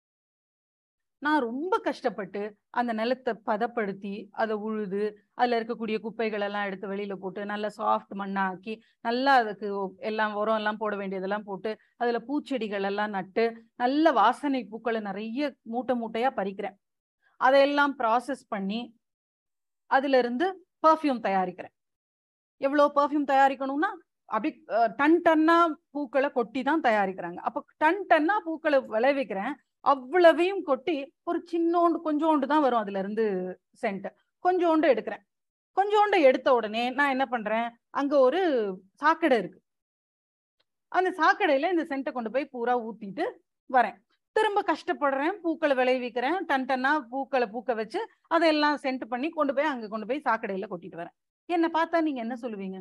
நான் ரொம்ப கஷ்டப்பட்டு அந்த நிலத்தை பதப்படுத்தி அதை உழுது அதுல இருக்கக்கூடிய குப்பைகள் எல்லாம் எடுத்து வெளியில போட்டு நல்லா சாஃப்ட் மண்ணாக்கி நல்லா அதுக்கு எல்லாம் உரம் எல்லாம் போட வேண்டியதெல்லாம் போட்டு அதுல பூச்செடிகள் எல்லாம் நட்டு நல்ல வாசனை பூக்களை நிறைய மூட்டை மூட்டையா பறிக்கிறேன் அதையெல்லாம் ப்ராசஸ் பண்ணி அதுல இருந்து பர்ஃப்யூம் தயாரிக்கிறேன் எவ்வளவு பர்ஃப்யூம் தயாரிக்கணும்னா அப்படி அஹ், டன் டன்னா பூக்களை கொட்டி தான் தயாரிக்கிறாங்க அப்ப டன் டன்னா பூக்களை விளைவிக்கிறேன் அவ்வளவையும் கொட்டி ஒரு சின்னோண்டு கொஞ்சோண்டு தான் வரும் அதுல இருந்து சென்ட் கொஞ்சோண்டு எடுக்கிறேன் கொஞ்சோண்டு எடுத்த உடனே நான் என்ன பண்றேன் அங்க ஒரு சாக்கடை இருக்கு அந்த சாக்கடையில இந்த சென்ட்டை கொண்டு போய் பூரா ஊத்திட்டு வரேன் திரும்ப கஷ்டப்படுறேன் பூக்களை விளைவிக்கிறேன் டன் டன்னா பூக்களை பூக்க வச்சு அதெல்லாம் சென்ட் பண்ணி கொண்டு போய் அங்க கொண்டு போய் சாக்கடையில கொட்டிட்டு வரேன் என்னை பார்த்தா நீங்க என்ன சொல்லுவீங்க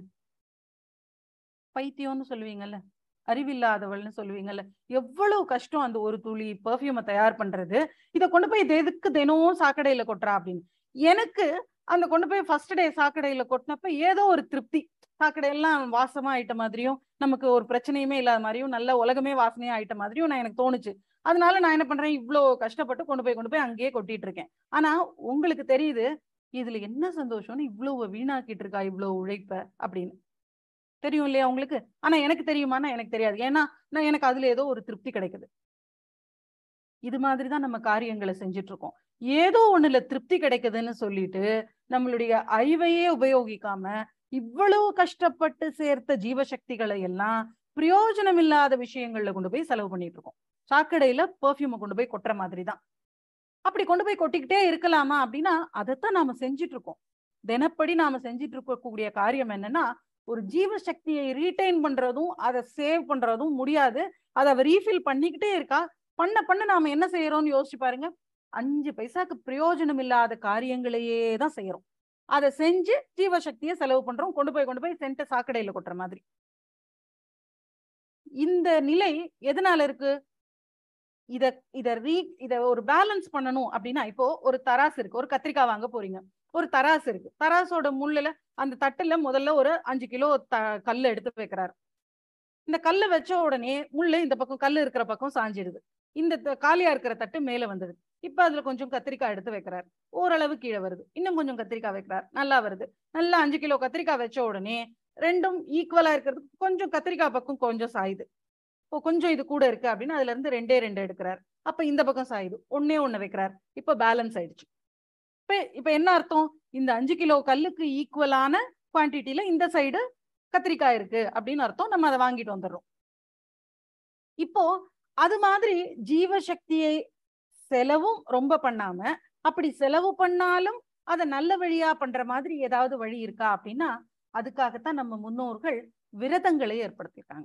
பைத்தியம்னு சொல்லுவீங்கல்ல அறிவில்லாதவள்னு சொல்லுவீங்கல்ல எவ்வளவு கஷ்டம் அந்த ஒரு துளி பெர்ஃப்யூமை தயார் பண்றது இதை கொண்டு போய் இது எதுக்கு தினமும் சாக்கடையில கொட்டுறா அப்படின்னு எனக்கு அந்த கொண்டு போய் ஃபர்ஸ்ட் டே சாக்கடையில கொட்டினப்ப ஏதோ ஒரு திருப்தி சாக்கடையெல்லாம் வாசமா ஆயிட்ட மாதிரியும் நமக்கு ஒரு பிரச்சனையுமே இல்லாத மாதிரியும் நல்ல உலகமே வாசனையா ஆயிட்ட மாதிரியும் நான் எனக்கு தோணுச்சு அதனால நான் என்ன பண்றேன் இவ்வளோ கஷ்டப்பட்டு கொண்டு போய் கொண்டு போய் அங்கேயே கொட்டிட்டு இருக்கேன் ஆனா உங்களுக்கு தெரியுது இதுல என்ன சந்தோஷம்னு இவ்வளவு வீணாக்கிட்டு இருக்கா இவ்வளவு உழைப்ப அப்படின்னு தெரியும் இல்லையா உங்களுக்கு ஆனா எனக்கு தெரியுமானா எனக்கு தெரியாது ஏன்னா நான் எனக்கு அதுல ஏதோ ஒரு திருப்தி கிடைக்குது இது மாதிரிதான் நம்ம காரியங்களை செஞ்சுட்டு இருக்கோம் ஏதோ ஒண்ணுல திருப்தி கிடைக்குதுன்னு சொல்லிட்டு நம்மளுடைய அறிவையே உபயோகிக்காம இவ்வளவு கஷ்டப்பட்டு சேர்த்த ஜீவசக்திகளை எல்லாம் பிரயோஜனம் இல்லாத விஷயங்கள்ல கொண்டு போய் செலவு பண்ணிட்டு இருக்கோம் சாக்கடையில பெர்ஃப்யூமை கொண்டு போய் கொட்டுற மாதிரி தான் அப்படி கொண்டு போய் கொட்டிக்கிட்டே இருக்கலாமா அப்படின்னா அதைத்தான் நாம செஞ்சுட்டு இருக்கோம் தினப்படி நாம செஞ்சிட்டு இருக்கக்கூடிய காரியம் என்னன்னா ஒரு ஜீவ சக்தியை ரீடைன் பண்றதும் அதை சேவ் பண்றதும் முடியாது அதை அவ ரீஃபில் பண்ணிக்கிட்டே இருக்கா பண்ண பண்ண நாம என்ன செய்யறோம்னு யோசிச்சு பாருங்க அஞ்சு பைசாக்கு பிரயோஜனம் இல்லாத காரியங்களையே தான் செய்யறோம் அதை செஞ்சு ஜீவசக்தியை செலவு பண்றோம் கொண்டு போய் கொண்டு போய் சென்ட சாக்கடையில கொட்டுற மாதிரி இந்த நிலை எதனால இருக்கு இத இத ரீ இத ஒரு பேலன்ஸ் பண்ணணும் அப்படின்னா இப்போ ஒரு தராசு இருக்கு ஒரு கத்திரிக்காய் வாங்க போறீங்க ஒரு தராசு இருக்கு தராசோட முள்ளுல அந்த தட்டுல முதல்ல ஒரு அஞ்சு கிலோ த கல் எடுத்து வைக்கிறாரு இந்த கல்லை வச்ச உடனே முள்ளு இந்த பக்கம் கல் இருக்கிற பக்கம் சாஞ்சிடுது இந்த த- காலியா இருக்கிற தட்டு மேல வந்தது இப்ப அதுல கொஞ்சம் கத்திரிக்காய் எடுத்து வைக்கிறார் ஓரளவு கீழே வருது இன்னும் கொஞ்சம் கத்திரிக்காய் வைக்கிறார் நல்லா வருது நல்லா அஞ்சு கிலோ கத்திரிக்காய் வச்ச உடனே ரெண்டும் ஈக்குவலா இருக்கிறதுக்கு கொஞ்சம் கத்திரிக்காய் பக்கம் கொஞ்சம் சாயுது இப்போ கொஞ்சம் இது கூட இருக்கு அப்படின்னு அதுல இருந்து ரெண்டே ரெண்டு எடுக்கிறார் அப்ப இந்த பக்கம் சாயுது ஒண்ணே ஒண்ணு வைக்கிறார் இப்ப பேலன்ஸ் ஆயிடுச்சு இப்ப இப்ப என்ன அர்த்தம் இந்த அஞ்சு கிலோ கல்லுக்கு ஈக்குவலான குவான்டிட்டியில இந்த சைடு கத்திரிக்காய் இருக்கு அப்படின்னு அர்த்தம் நம்ம அதை வாங்கிட்டு வந்துடுறோம் இப்போ அது மாதிரி ஜீவசக்தியை செலவும் ரொம்ப பண்ணாம அப்படி செலவு பண்ணாலும் அதை நல்ல வழியா பண்ற மாதிரி ஏதாவது வழி இருக்கா அப்படின்னா அதுக்காகத்தான் நம்ம முன்னோர்கள் விரதங்களை ஏற்படுத்தியிருக்காங்க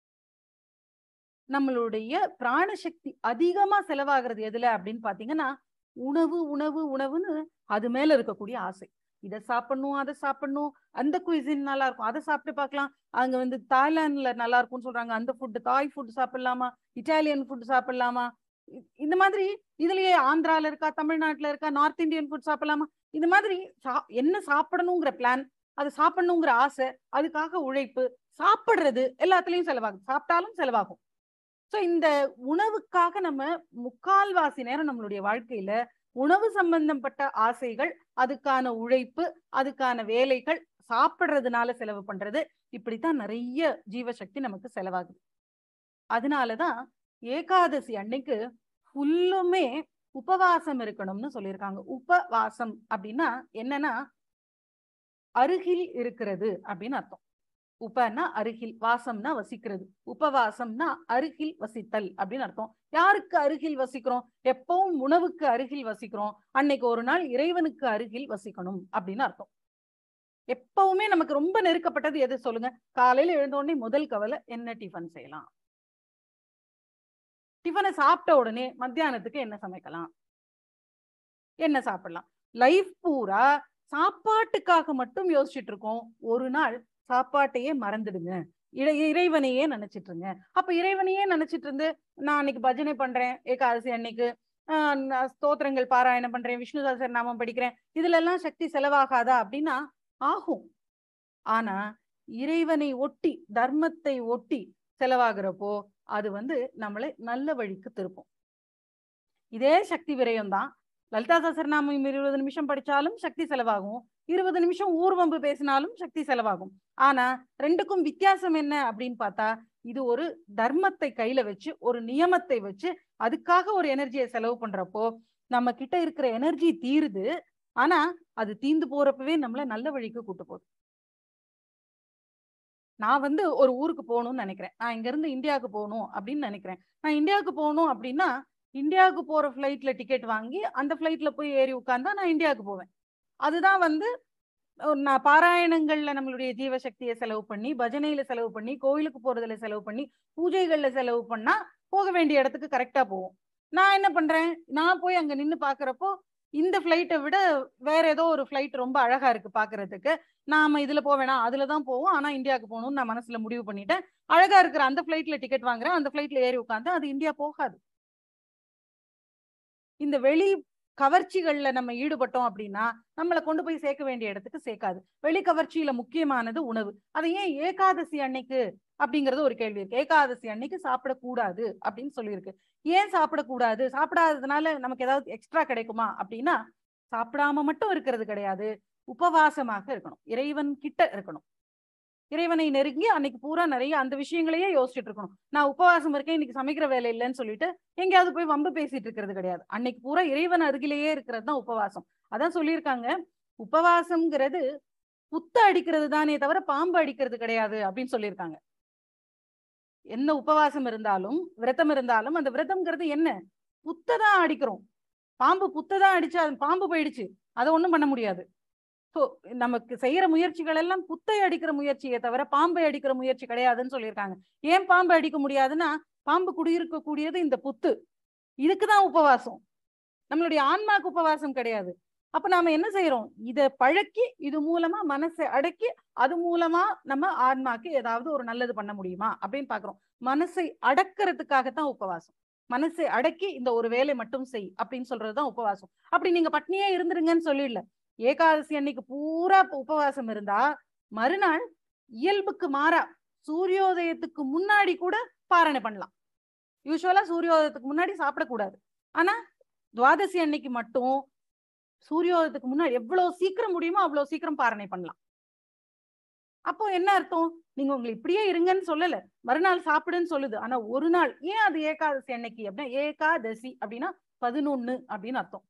நம்மளுடைய பிராணசக்தி அதிகமா செலவாகிறது எதுல அப்படின்னு பாத்தீங்கன்னா உணவு உணவு உணவுன்னு அது மேல இருக்கக்கூடிய ஆசை இதை சாப்பிடணும் அதை சாப்பிடணும் அந்த குயிசின் நல்லா இருக்கும் அதை சாப்பிட்டு பார்க்கலாம் அங்க வந்து தாய்லாந்துல நல்லா இருக்கும்னு சொல்றாங்க அந்த ஃபுட் தாய் ஃபுட் சாப்பிடலாமா இட்டாலியன் ஃபுட் சாப்பிடலாமா இ- இந்த மாதிரி இதுலயே ஆந்திரால இருக்கா தமிழ்நாட்டுல இருக்கா நார்த் இந்தியன் ஃபுட் சாப்பிடலாமா இந்த மாதிரி சா- என்ன சாப்பிடணுங்கிற பிளான் அது சாப்பிடணுங்கிற ஆசை அதுக்காக உழைப்பு சாப்பிடுறது எல்லாத்துலயும் செலவாகும் சாப்பிட்டாலும் செலவாகும் சோ இந்த உணவுக்காக நம்ம முக்கால்வாசி நேரம் நம்மளுடைய வாழ்க்கையில உணவு சம்பந்தப்பட்ட ஆசைகள் அதுக்கான உழைப்பு அதுக்கான வேலைகள் சாப்பிடுறதுனால செலவு பண்றது இப்படித்தான் நிறைய ஜீவசக்தி நமக்கு செலவாகுது அதனாலதான் ஏகாதசி அன்னைக்கு ஃபுல்லுமே உபவாசம் இருக்கணும்னு சொல்லியிருக்காங்க உபவாசம் அப்படின்னா என்னன்னா அருகில் இருக்கிறது அப்படின்னு அர்த்தம் உபன்னா அருகில் வாசம்னா வசிக்கிறது உபவாசம்னா அருகில் வசித்தல் அப்படின்னு அர்த்தம் யாருக்கு அருகில் வசிக்கிறோம் எப்பவும் உணவுக்கு அருகில் வசிக்கிறோம் அன்னைக்கு ஒரு நாள் இறைவனுக்கு அருகில் வசிக்கணும் அப்படின்னு அர்த்தம் எப்பவுமே நமக்கு ரொம்ப நெருக்கப்பட்டது எது சொல்லுங்க காலையில எழுந்த உடனே முதல் கவலை என்ன டிஃபன் செய்யலாம் டிஃபனை சாப்பிட்ட உடனே மத்தியானத்துக்கு என்ன சமைக்கலாம் என்ன சாப்பிடலாம் லைஃப் பூரா சாப்பாட்டுக்காக மட்டும் யோசிச்சுட்டு இருக்கோம் ஒரு நாள் சாப்பாட்டையே மறந்துடுங்க இறை இறைவனையே நினைச்சிட்டு இருங்க அப்ப இறைவனையே நினைச்சிட்டு இருந்து நான் அன்னைக்கு பஜனை பண்றேன் ஏகாதசி அன்னைக்கு ஆஹ் நான் ஸ்தோத்திரங்கள் பாராயணம் பண்றேன் விஷ்ணு சஹஸ்ர நாமம் படிக்கிறேன் இதுல எல்லாம் சக்தி செலவாகாதா அப்படின்னா ஆகும் ஆனா இறைவனை ஒட்டி தர்மத்தை ஒட்டி செலவாகிறப்போ அது வந்து நம்மளை நல்ல வழிக்கு திருப்பும் இதே சக்தி விரயம் தான் லலிதா சஹஸ்ரநாமம் இருபது நிமிஷம் படிச்சாலும் சக்தி செலவாகும் இருபது நிமிஷம் ஊர்வம்பு பேசினாலும் சக்தி செலவாகும் ஆனா ரெண்டுக்கும் வித்தியாசம் என்ன அப்படின்னு பார்த்தா இது ஒரு தர்மத்தை கையில வச்சு ஒரு நியமத்தை வச்சு அதுக்காக ஒரு எனர்ஜியை செலவு பண்றப்போ நம்ம கிட்ட இருக்கிற எனர்ஜி தீருது ஆனா அது தீந்து போறப்பவே நம்மள நல்ல வழிக்கு கூட்டு போகுது நான் வந்து ஒரு ஊருக்கு போகணும்னு நினைக்கிறேன் நான் இங்க இருந்து இந்தியாவுக்கு போகணும் அப்படின்னு நினைக்கிறேன் நான் இந்தியாவுக்கு போகணும் அப்படின்னா இந்தியாவுக்கு போற ஃபிளைட்ல டிக்கெட் வாங்கி அந்த ஃபிளைட்ல போய் ஏறி உட்கார்ந்தா நான் இந்தியாவுக்கு போவேன் அதுதான் வந்து ஒரு நான் பாராயணங்கள்ல நம்மளுடைய ஜீவசக்தியை செலவு பண்ணி பஜனையில செலவு பண்ணி கோயிலுக்கு போறதுல செலவு பண்ணி பூஜைகள்ல செலவு பண்ணா போக வேண்டிய இடத்துக்கு கரெக்டா போவோம் நான் என்ன பண்றேன் நான் போய் அங்க நின்னு பாக்குறப்போ இந்த ஃபிளைட்டை விட வேற ஏதோ ஒரு ஃபிளைட் ரொம்ப அழகா இருக்கு பாக்குறதுக்கு நாம இதுல போவேனா அதுல தான் போவோம் ஆனா இந்தியாவுக்கு போகணும்னு நான் மனசுல முடிவு பண்ணிட்டேன் அழகா இருக்கிற அந்த ஃபிளைட்ல டிக்கெட் வாங்குறேன் அந்த ஃபிளைட்ல ஏறி உட்காந்து அது இந்தியா போகாது இந்த வெளி கவர்ச்சிகள்ல நம்ம ஈடுபட்டோம் அப்படின்னா நம்மளை கொண்டு போய் சேர்க்க வேண்டிய இடத்துக்கு சேர்க்காது வெளி கவர்ச்சியில முக்கியமானது உணவு அதை ஏன் ஏகாதசி அன்னைக்கு அப்படிங்கறது ஒரு கேள்வி இருக்கு ஏகாதசி அன்னைக்கு சாப்பிடக்கூடாது அப்படின்னு சொல்லியிருக்கு ஏன் சாப்பிடக்கூடாது சாப்பிடாததுனால நமக்கு ஏதாவது எக்ஸ்ட்ரா கிடைக்குமா அப்படின்னா சாப்பிடாம மட்டும் இருக்கிறது கிடையாது உபவாசமாக இருக்கணும் இறைவன் கிட்ட இருக்கணும் இறைவனை நெருங்கி அன்னைக்கு பூரா நிறைய அந்த விஷயங்களையே யோசிச்சுட்டு இருக்கணும் நான் உபவாசம் இருக்கேன் இன்னைக்கு சமைக்கிற வேலை இல்லைன்னு சொல்லிட்டு எங்கேயாவது போய் வம்பு பேசிட்டு இருக்கிறது கிடையாது அன்னைக்கு பூரா இறைவன் அருகிலேயே இருக்கிறது தான் உபவாசம் அதான் சொல்லியிருக்காங்க உபவாசம்ங்கிறது புத்த அடிக்கிறது தானே தவிர பாம்பு அடிக்கிறது கிடையாது அப்படின்னு சொல்லியிருக்காங்க என்ன உபவாசம் இருந்தாலும் விரதம் இருந்தாலும் அந்த விரதம்ங்கிறது என்ன புத்த தான் அடிக்கிறோம் பாம்பு புத்த தான் அடிச்சா அது பாம்பு போயிடுச்சு அதை ஒண்ணும் பண்ண முடியாது ஸோ நமக்கு செய்யற முயற்சிகள் எல்லாம் புத்தை அடிக்கிற முயற்சியை தவிர பாம்பை அடிக்கிற முயற்சி கிடையாதுன்னு சொல்லியிருக்காங்க ஏன் பாம்பை அடிக்க முடியாதுன்னா பாம்பு குடியிருக்கக்கூடியது இந்த புத்து இதுக்குதான் உபவாசம் நம்மளுடைய ஆன்மாக்கு உபவாசம் கிடையாது அப்ப நாம என்ன செய்யறோம் இத பழக்கி இது மூலமா மனசை அடக்கி அது மூலமா நம்ம ஆன்மாக்கு ஏதாவது ஒரு நல்லது பண்ண முடியுமா அப்படின்னு பாக்குறோம் மனசை அடக்கிறதுக்காகத்தான் உபவாசம் மனசை அடக்கி இந்த ஒரு வேலை மட்டும் செய் அப்படின்னு சொல்றதுதான் உபவாசம் அப்படி நீங்க பட்னியே இருந்துருங்கன்னு சொல்லிடல ஏகாதசி அன்னைக்கு பூரா உபவாசம் இருந்தா மறுநாள் இயல்புக்கு மாறா சூரியோதயத்துக்கு முன்னாடி கூட பாரணை பண்ணலாம் யூஸ்வலா சூரியோதயத்துக்கு முன்னாடி சாப்பிடக்கூடாது ஆனா துவாதசி அன்னைக்கு மட்டும் சூரியோதயத்துக்கு முன்னாடி எவ்வளவு சீக்கிரம் முடியுமோ அவ்வளவு சீக்கிரம் பாரணை பண்ணலாம் அப்போ என்ன அர்த்தம் நீங்க உங்களை இப்படியே இருங்கன்னு சொல்லல மறுநாள் சாப்பிடுன்னு சொல்லுது ஆனா ஒரு நாள் ஏன் அது ஏகாதசி அன்னைக்கு அப்படின்னா ஏகாதசி அப்படின்னா பதினொன்னு அப்படின்னு அர்த்தம்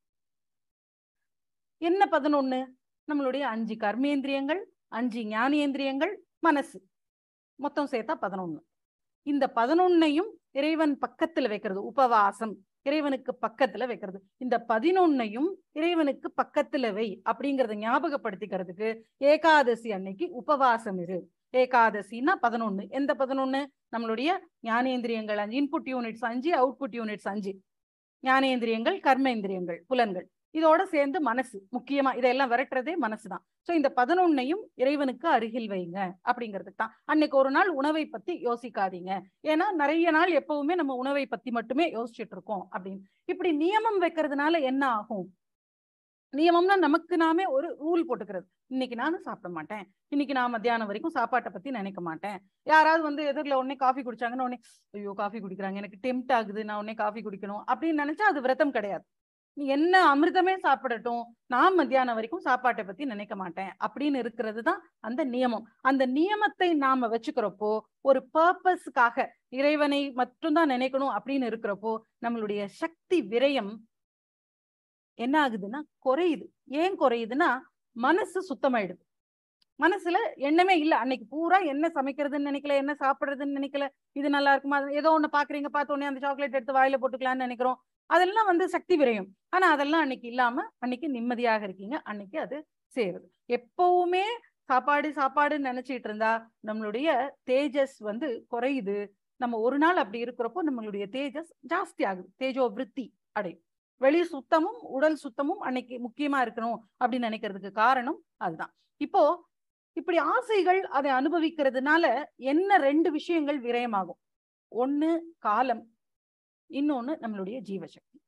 என்ன பதினொன்னு நம்மளுடைய அஞ்சு கர்மேந்திரியங்கள் அஞ்சு ஞானேந்திரியங்கள் மனசு மொத்தம் சேர்த்தா பதினொன்னு இந்த பதினொன்னையும் இறைவன் பக்கத்துல வைக்கிறது உபவாசம் இறைவனுக்கு பக்கத்துல வைக்கிறது இந்த பதினொன்னையும் இறைவனுக்கு பக்கத்துல வை அப்படிங்கறத ஞாபகப்படுத்திக்கிறதுக்கு ஏகாதசி அன்னைக்கு உபவாசம் இரு ஏகாதசின்னா பதினொன்னு எந்த பதினொன்னு நம்மளுடைய ஞானேந்திரியங்கள் அஞ்சு இன்புட் யூனிட்ஸ் அஞ்சு அவுட்புட் யூனிட்ஸ் அஞ்சு ஞானேந்திரியங்கள் கர்மேந்திரியங்கள் புலன்கள் இதோட சேர்ந்து மனசு முக்கியமா இதெல்லாம் விரட்டுறதே மனசுதான் சோ இந்த பதினொன்னையும் இறைவனுக்கு அருகில் வைங்க அப்படிங்கிறதுக்கு தான் அன்னைக்கு ஒரு நாள் உணவை பத்தி யோசிக்காதீங்க ஏன்னா நிறைய நாள் எப்பவுமே நம்ம உணவை பத்தி மட்டுமே யோசிச்சுட்டு இருக்கோம் அப்படின்னு இப்படி நியமம் வைக்கிறதுனால என்ன ஆகும் நியமம்னா நமக்கு நாமே ஒரு ரூல் போட்டுக்கிறது இன்னைக்கு நானும் சாப்பிட மாட்டேன் இன்னைக்கு நான் மத்தியானம் வரைக்கும் சாப்பாட்டை பத்தி நினைக்க மாட்டேன் யாராவது வந்து எதிரில் உடனே காஃபி குடிச்சாங்கன்னு உடனே ஐயோ காஃபி குடிக்கிறாங்க எனக்கு டெம்ட் ஆகுது நான் உடனே காஃபி குடிக்கணும் அப்படின்னு நினைச்சா அது விரதம் கிடையாது நீ என்ன அமிர்தமே சாப்பிடட்டும் நான் மத்தியானம் வரைக்கும் சாப்பாட்டை பத்தி நினைக்க மாட்டேன் அப்படின்னு இருக்கிறது தான் அந்த நியமம் அந்த நியமத்தை நாம வச்சுக்கிறப்போ ஒரு பர்பஸ்க்காக இறைவனை மட்டும்தான் நினைக்கணும் அப்படின்னு இருக்கிறப்போ நம்மளுடைய சக்தி விரயம் என்ன ஆகுதுன்னா குறையுது ஏன் குறையுதுன்னா மனசு சுத்தமாயிடுது மனசுல எண்ணமே இல்ல அன்னைக்கு பூரா என்ன சமைக்கிறதுன்னு நினைக்கல என்ன சாப்பிடுறதுன்னு நினைக்கல இது நல்லா இருக்குமா ஏதோ ஒண்ணு பாக்குறீங்க பார்த்த உடனே அந்த சாக்லேட் எடுத்து வாயில போட்டுக்கலாம்னு நினைக்கிறோம் அதெல்லாம் வந்து சக்தி விரயம் ஆனா அதெல்லாம் அன்னைக்கு இல்லாம அன்னைக்கு நிம்மதியாக இருக்கீங்க அன்னைக்கு அது சேருது எப்பவுமே சாப்பாடு சாப்பாடுன்னு நினைச்சிட்டு இருந்தா நம்மளுடைய தேஜஸ் வந்து குறையுது நம்ம ஒரு நாள் அப்படி இருக்கிறப்போ நம்மளுடைய தேஜஸ் ஜாஸ்தி ஆகுது தேஜோ விருத்தி அடையும் வெளி சுத்தமும் உடல் சுத்தமும் அன்னைக்கு முக்கியமா இருக்கணும் அப்படின்னு நினைக்கிறதுக்கு காரணம் அதுதான் இப்போ இப்படி ஆசைகள் அதை அனுபவிக்கிறதுனால என்ன ரெண்டு விஷயங்கள் விரயமாகும் ஒண்ணு காலம் இன்னொன்னு நம்மளுடைய ஜீவசக்தி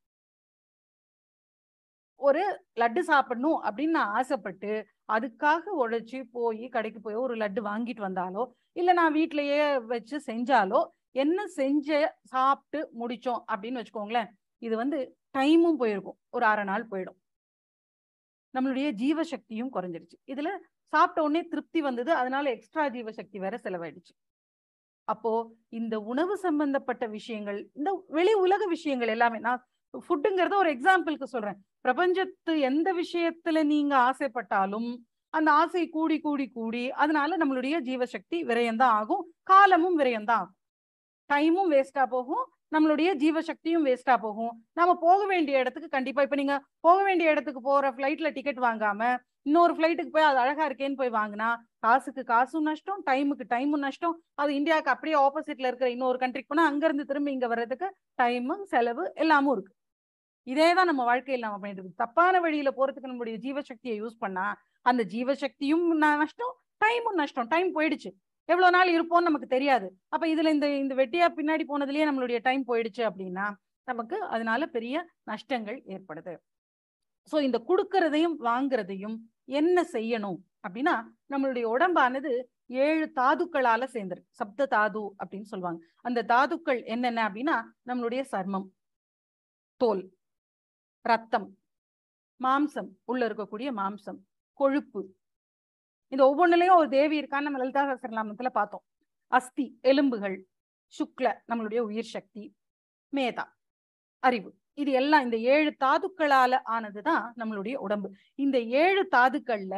ஒரு லட்டு சாப்பிடணும் அப்படின்னு நான் ஆசைப்பட்டு அதுக்காக உழைச்சி போய் கடைக்கு போய் ஒரு லட்டு வாங்கிட்டு வந்தாலோ இல்ல நான் வீட்லயே வச்சு செஞ்சாலோ என்ன செஞ்ச சாப்பிட்டு முடிச்சோம் அப்படின்னு வச்சுக்கோங்களேன் இது வந்து டைமும் போயிருக்கும் ஒரு அரை நாள் போயிடும் நம்மளுடைய ஜீவசக்தியும் குறைஞ்சிருச்சு இதுல சாப்பிட்ட உடனே திருப்தி வந்தது அதனால எக்ஸ்ட்ரா ஜீவசக்தி வேற செலவாயிடுச்சு அப்போ இந்த உணவு சம்பந்தப்பட்ட விஷயங்கள் இந்த வெளி உலக விஷயங்கள் எல்லாமே நான் ஃபுட்டுங்கிறத ஒரு எக்ஸாம்பிளுக்கு சொல்றேன் பிரபஞ்சத்து எந்த விஷயத்துல நீங்க ஆசைப்பட்டாலும் அந்த ஆசை கூடி கூடி கூடி அதனால நம்மளுடைய ஜீவசக்தி விரயம்தான் ஆகும் காலமும் விரயம்தான் ஆகும் டைமும் வேஸ்டா போகும் நம்மளுடைய ஜீவசக்தியும் வேஸ்டா போகும் நாம போக வேண்டிய இடத்துக்கு கண்டிப்பா இப்ப நீங்க போக வேண்டிய இடத்துக்கு போற ஃபிளைட்ல டிக்கெட் வாங்காம இன்னொரு ஃபிளைட்டுக்கு போய் அது அழகா இருக்கேன்னு போய் வாங்கினா காசுக்கு காசும் நஷ்டம் டைமுக்கு டைமும் நஷ்டம் அது இந்தியாவுக்கு அப்படியே ஆப்போசிட்ல இருக்கிற இன்னொரு கண்ட்ரிக்கு போனா அங்க இருந்து திரும்பி இங்க வர்றதுக்கு டைமும் செலவு எல்லாமும் இருக்கு இதே தான் நம்ம வாழ்க்கையில் நம்ம பண்ணிட்டு இருக்கோம் தப்பான வழியில போறதுக்கு நம்மளுடைய ஜீவசக்தியை யூஸ் பண்ணா அந்த ஜீவசக்தியும் நஷ்டம் டைமும் நஷ்டம் டைம் போயிடுச்சு எவ்வளவு நாள் இருப்போம்னு நமக்கு தெரியாது அப்ப இதுல இந்த இந்த வெட்டியா பின்னாடி போனதுலயே நம்மளுடைய டைம் போயிடுச்சு அப்படின்னா நமக்கு அதனால பெரிய நஷ்டங்கள் ஏற்படுது சோ இந்த கொடுக்கறதையும் வாங்குறதையும் என்ன செய்யணும் அப்படின்னா நம்மளுடைய உடம்பானது ஏழு தாதுக்களால சேர்ந்திருக்கு சப்த தாது அப்படின்னு சொல்லுவாங்க அந்த தாதுக்கள் என்னென்ன அப்படின்னா நம்மளுடைய சர்மம் தோல் ரத்தம் மாம்சம் உள்ள இருக்கக்கூடிய மாம்சம் கொழுப்பு இந்த ஒவ்வொன்றுலயும் ஒரு தேவி இருக்கான்னு நம்ம லலிதா சகசரநாமத்துல பார்த்தோம் அஸ்தி எலும்புகள் சுக்ல நம்மளுடைய உயிர் சக்தி மேதா அறிவு இது எல்லாம் இந்த ஏழு தாதுக்களால ஆனதுதான் நம்மளுடைய உடம்பு இந்த ஏழு தாதுக்கள்ல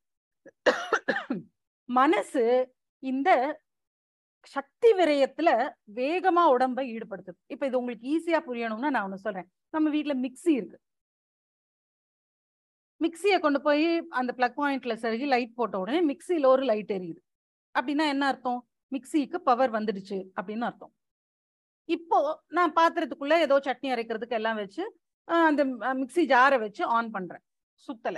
மனசு இந்த சக்தி விரயத்துல வேகமா உடம்பை ஈடுபடுத்துது இப்ப இது உங்களுக்கு ஈஸியா புரியணும்னா நான் ஒண்ணு சொல்றேன் நம்ம வீட்டுல மிக்சி இருக்கு மிக்சியை கொண்டு போய் அந்த பிளக் பாயிண்ட்ல சருகி லைட் போட்ட உடனே மிக்சியில ஒரு லைட் எரியுது அப்படின்னா என்ன அர்த்தம் மிக்சிக்கு பவர் வந்துடுச்சு அப்படின்னு அர்த்தம் இப்போ நான் பாத்திரத்துக்குள்ள ஏதோ சட்னி அரைக்கிறதுக்கு எல்லாம் வச்சு ஆஹ் அந்த மிக்ஸி ஜாரை வச்சு ஆன் பண்றேன் சுத்தல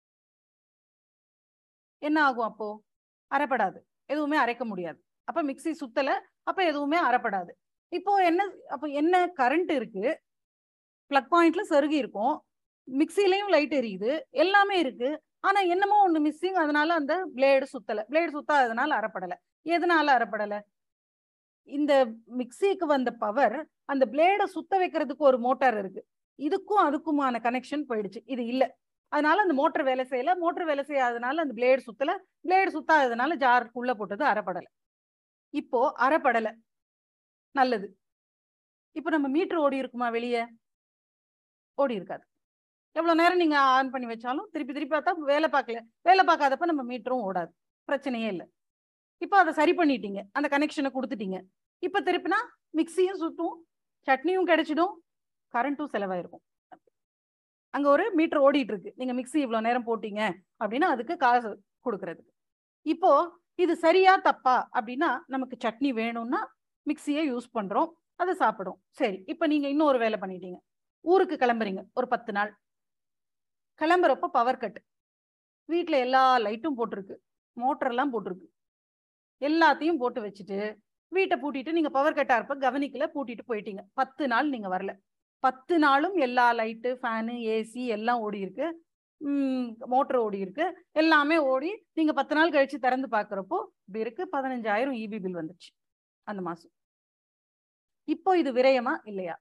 என்ன ஆகும் அப்போ அரைப்படாது எதுவுமே அரைக்க முடியாது அப்ப மிக்ஸி சுத்தல அப்ப எதுவுமே அரைப்படாது இப்போ என்ன அப்போ என்ன கரண்ட் இருக்கு பிளக் பாயிண்ட்ல சருகி இருக்கும் மிக்சிலையும் லைட் எரியுது எல்லாமே இருக்கு ஆனா என்னமோ ஒண்ணு மிஸ்ஸிங் அதனால அந்த பிளேடு சுத்தல பிளேடு சுத்தாததுனால அரைப்படல எதனால அரைப்படல இந்த மிக்சிக்கு வந்த பவர் அந்த பிளேடை சுத்த வைக்கிறதுக்கு ஒரு மோட்டார் இருக்கு இதுக்கும் அதுக்குமான கனெக்ஷன் போயிடுச்சு இது இல்ல அதனால அந்த மோட்டர் வேலை செய்யல மோட்டர் வேலை செய்யாததுனால அந்த பிளேடு சுத்தல பிளேடு சுத்தாததுனால ஜாருக்குள்ள போட்டது அரைப்படல இப்போ அரைப்படல நல்லது இப்போ நம்ம மீட்டர் ஓடி இருக்குமா வெளியே ஓடி இருக்காது எவ்வளவு நேரம் நீங்க ஆன் பண்ணி வச்சாலும் திருப்பி திருப்பி பார்த்தா வேலை பார்க்கல வேலை பார்க்காதப்ப நம்ம மீட்டரும் ஓடாது பிரச்சனையே இல்லை இப்போ அதை சரி பண்ணிட்டீங்க அந்த கனெக்ஷனை கொடுத்துட்டீங்க இப்போ திருப்பினா மிக்சியும் சுட்டும் சட்னியும் கிடைச்சிடும் கரண்ட்டும் செலவாயிருக்கும் அங்க ஒரு மீட்டர் ஓடிட்டு இருக்கு நீங்க மிக்சி இவ்வளவு நேரம் போட்டீங்க அப்படின்னா அதுக்கு காசு கொடுக்கறதுக்கு இப்போ இது சரியா தப்பா அப்படின்னா நமக்கு சட்னி வேணும்னா மிக்சியை யூஸ் பண்றோம் அதை சாப்பிடும் சரி இப்போ நீங்க இன்னொரு வேலை பண்ணிட்டீங்க ஊருக்கு கிளம்புறீங்க ஒரு பத்து நாள் கிளம்புறப்ப பவர் கட் வீட்டுல எல்லா லைட்டும் போட்டிருக்கு மோட்டர் எல்லாம் போட்டிருக்கு எல்லாத்தையும் போட்டு வச்சுட்டு வீட்டை பூட்டிட்டு நீங்க பவர் கட்டா இருப்ப கவனிக்கல பூட்டிட்டு போயிட்டீங்க பத்து நாள் நீங்க வரல பத்து நாளும் எல்லா லைட்டு ஃபேனு ஏசி எல்லாம் ஓடி இருக்கு மோட்டர் ஓடி இருக்கு எல்லாமே ஓடி நீங்க பத்து நாள் கழிச்சு திறந்து பாக்குறப்போ இருக்கு பதினஞ்சாயிரம் இபி பில் வந்துச்சு அந்த மாசம் இப்போ இது விரயமா இல்லையா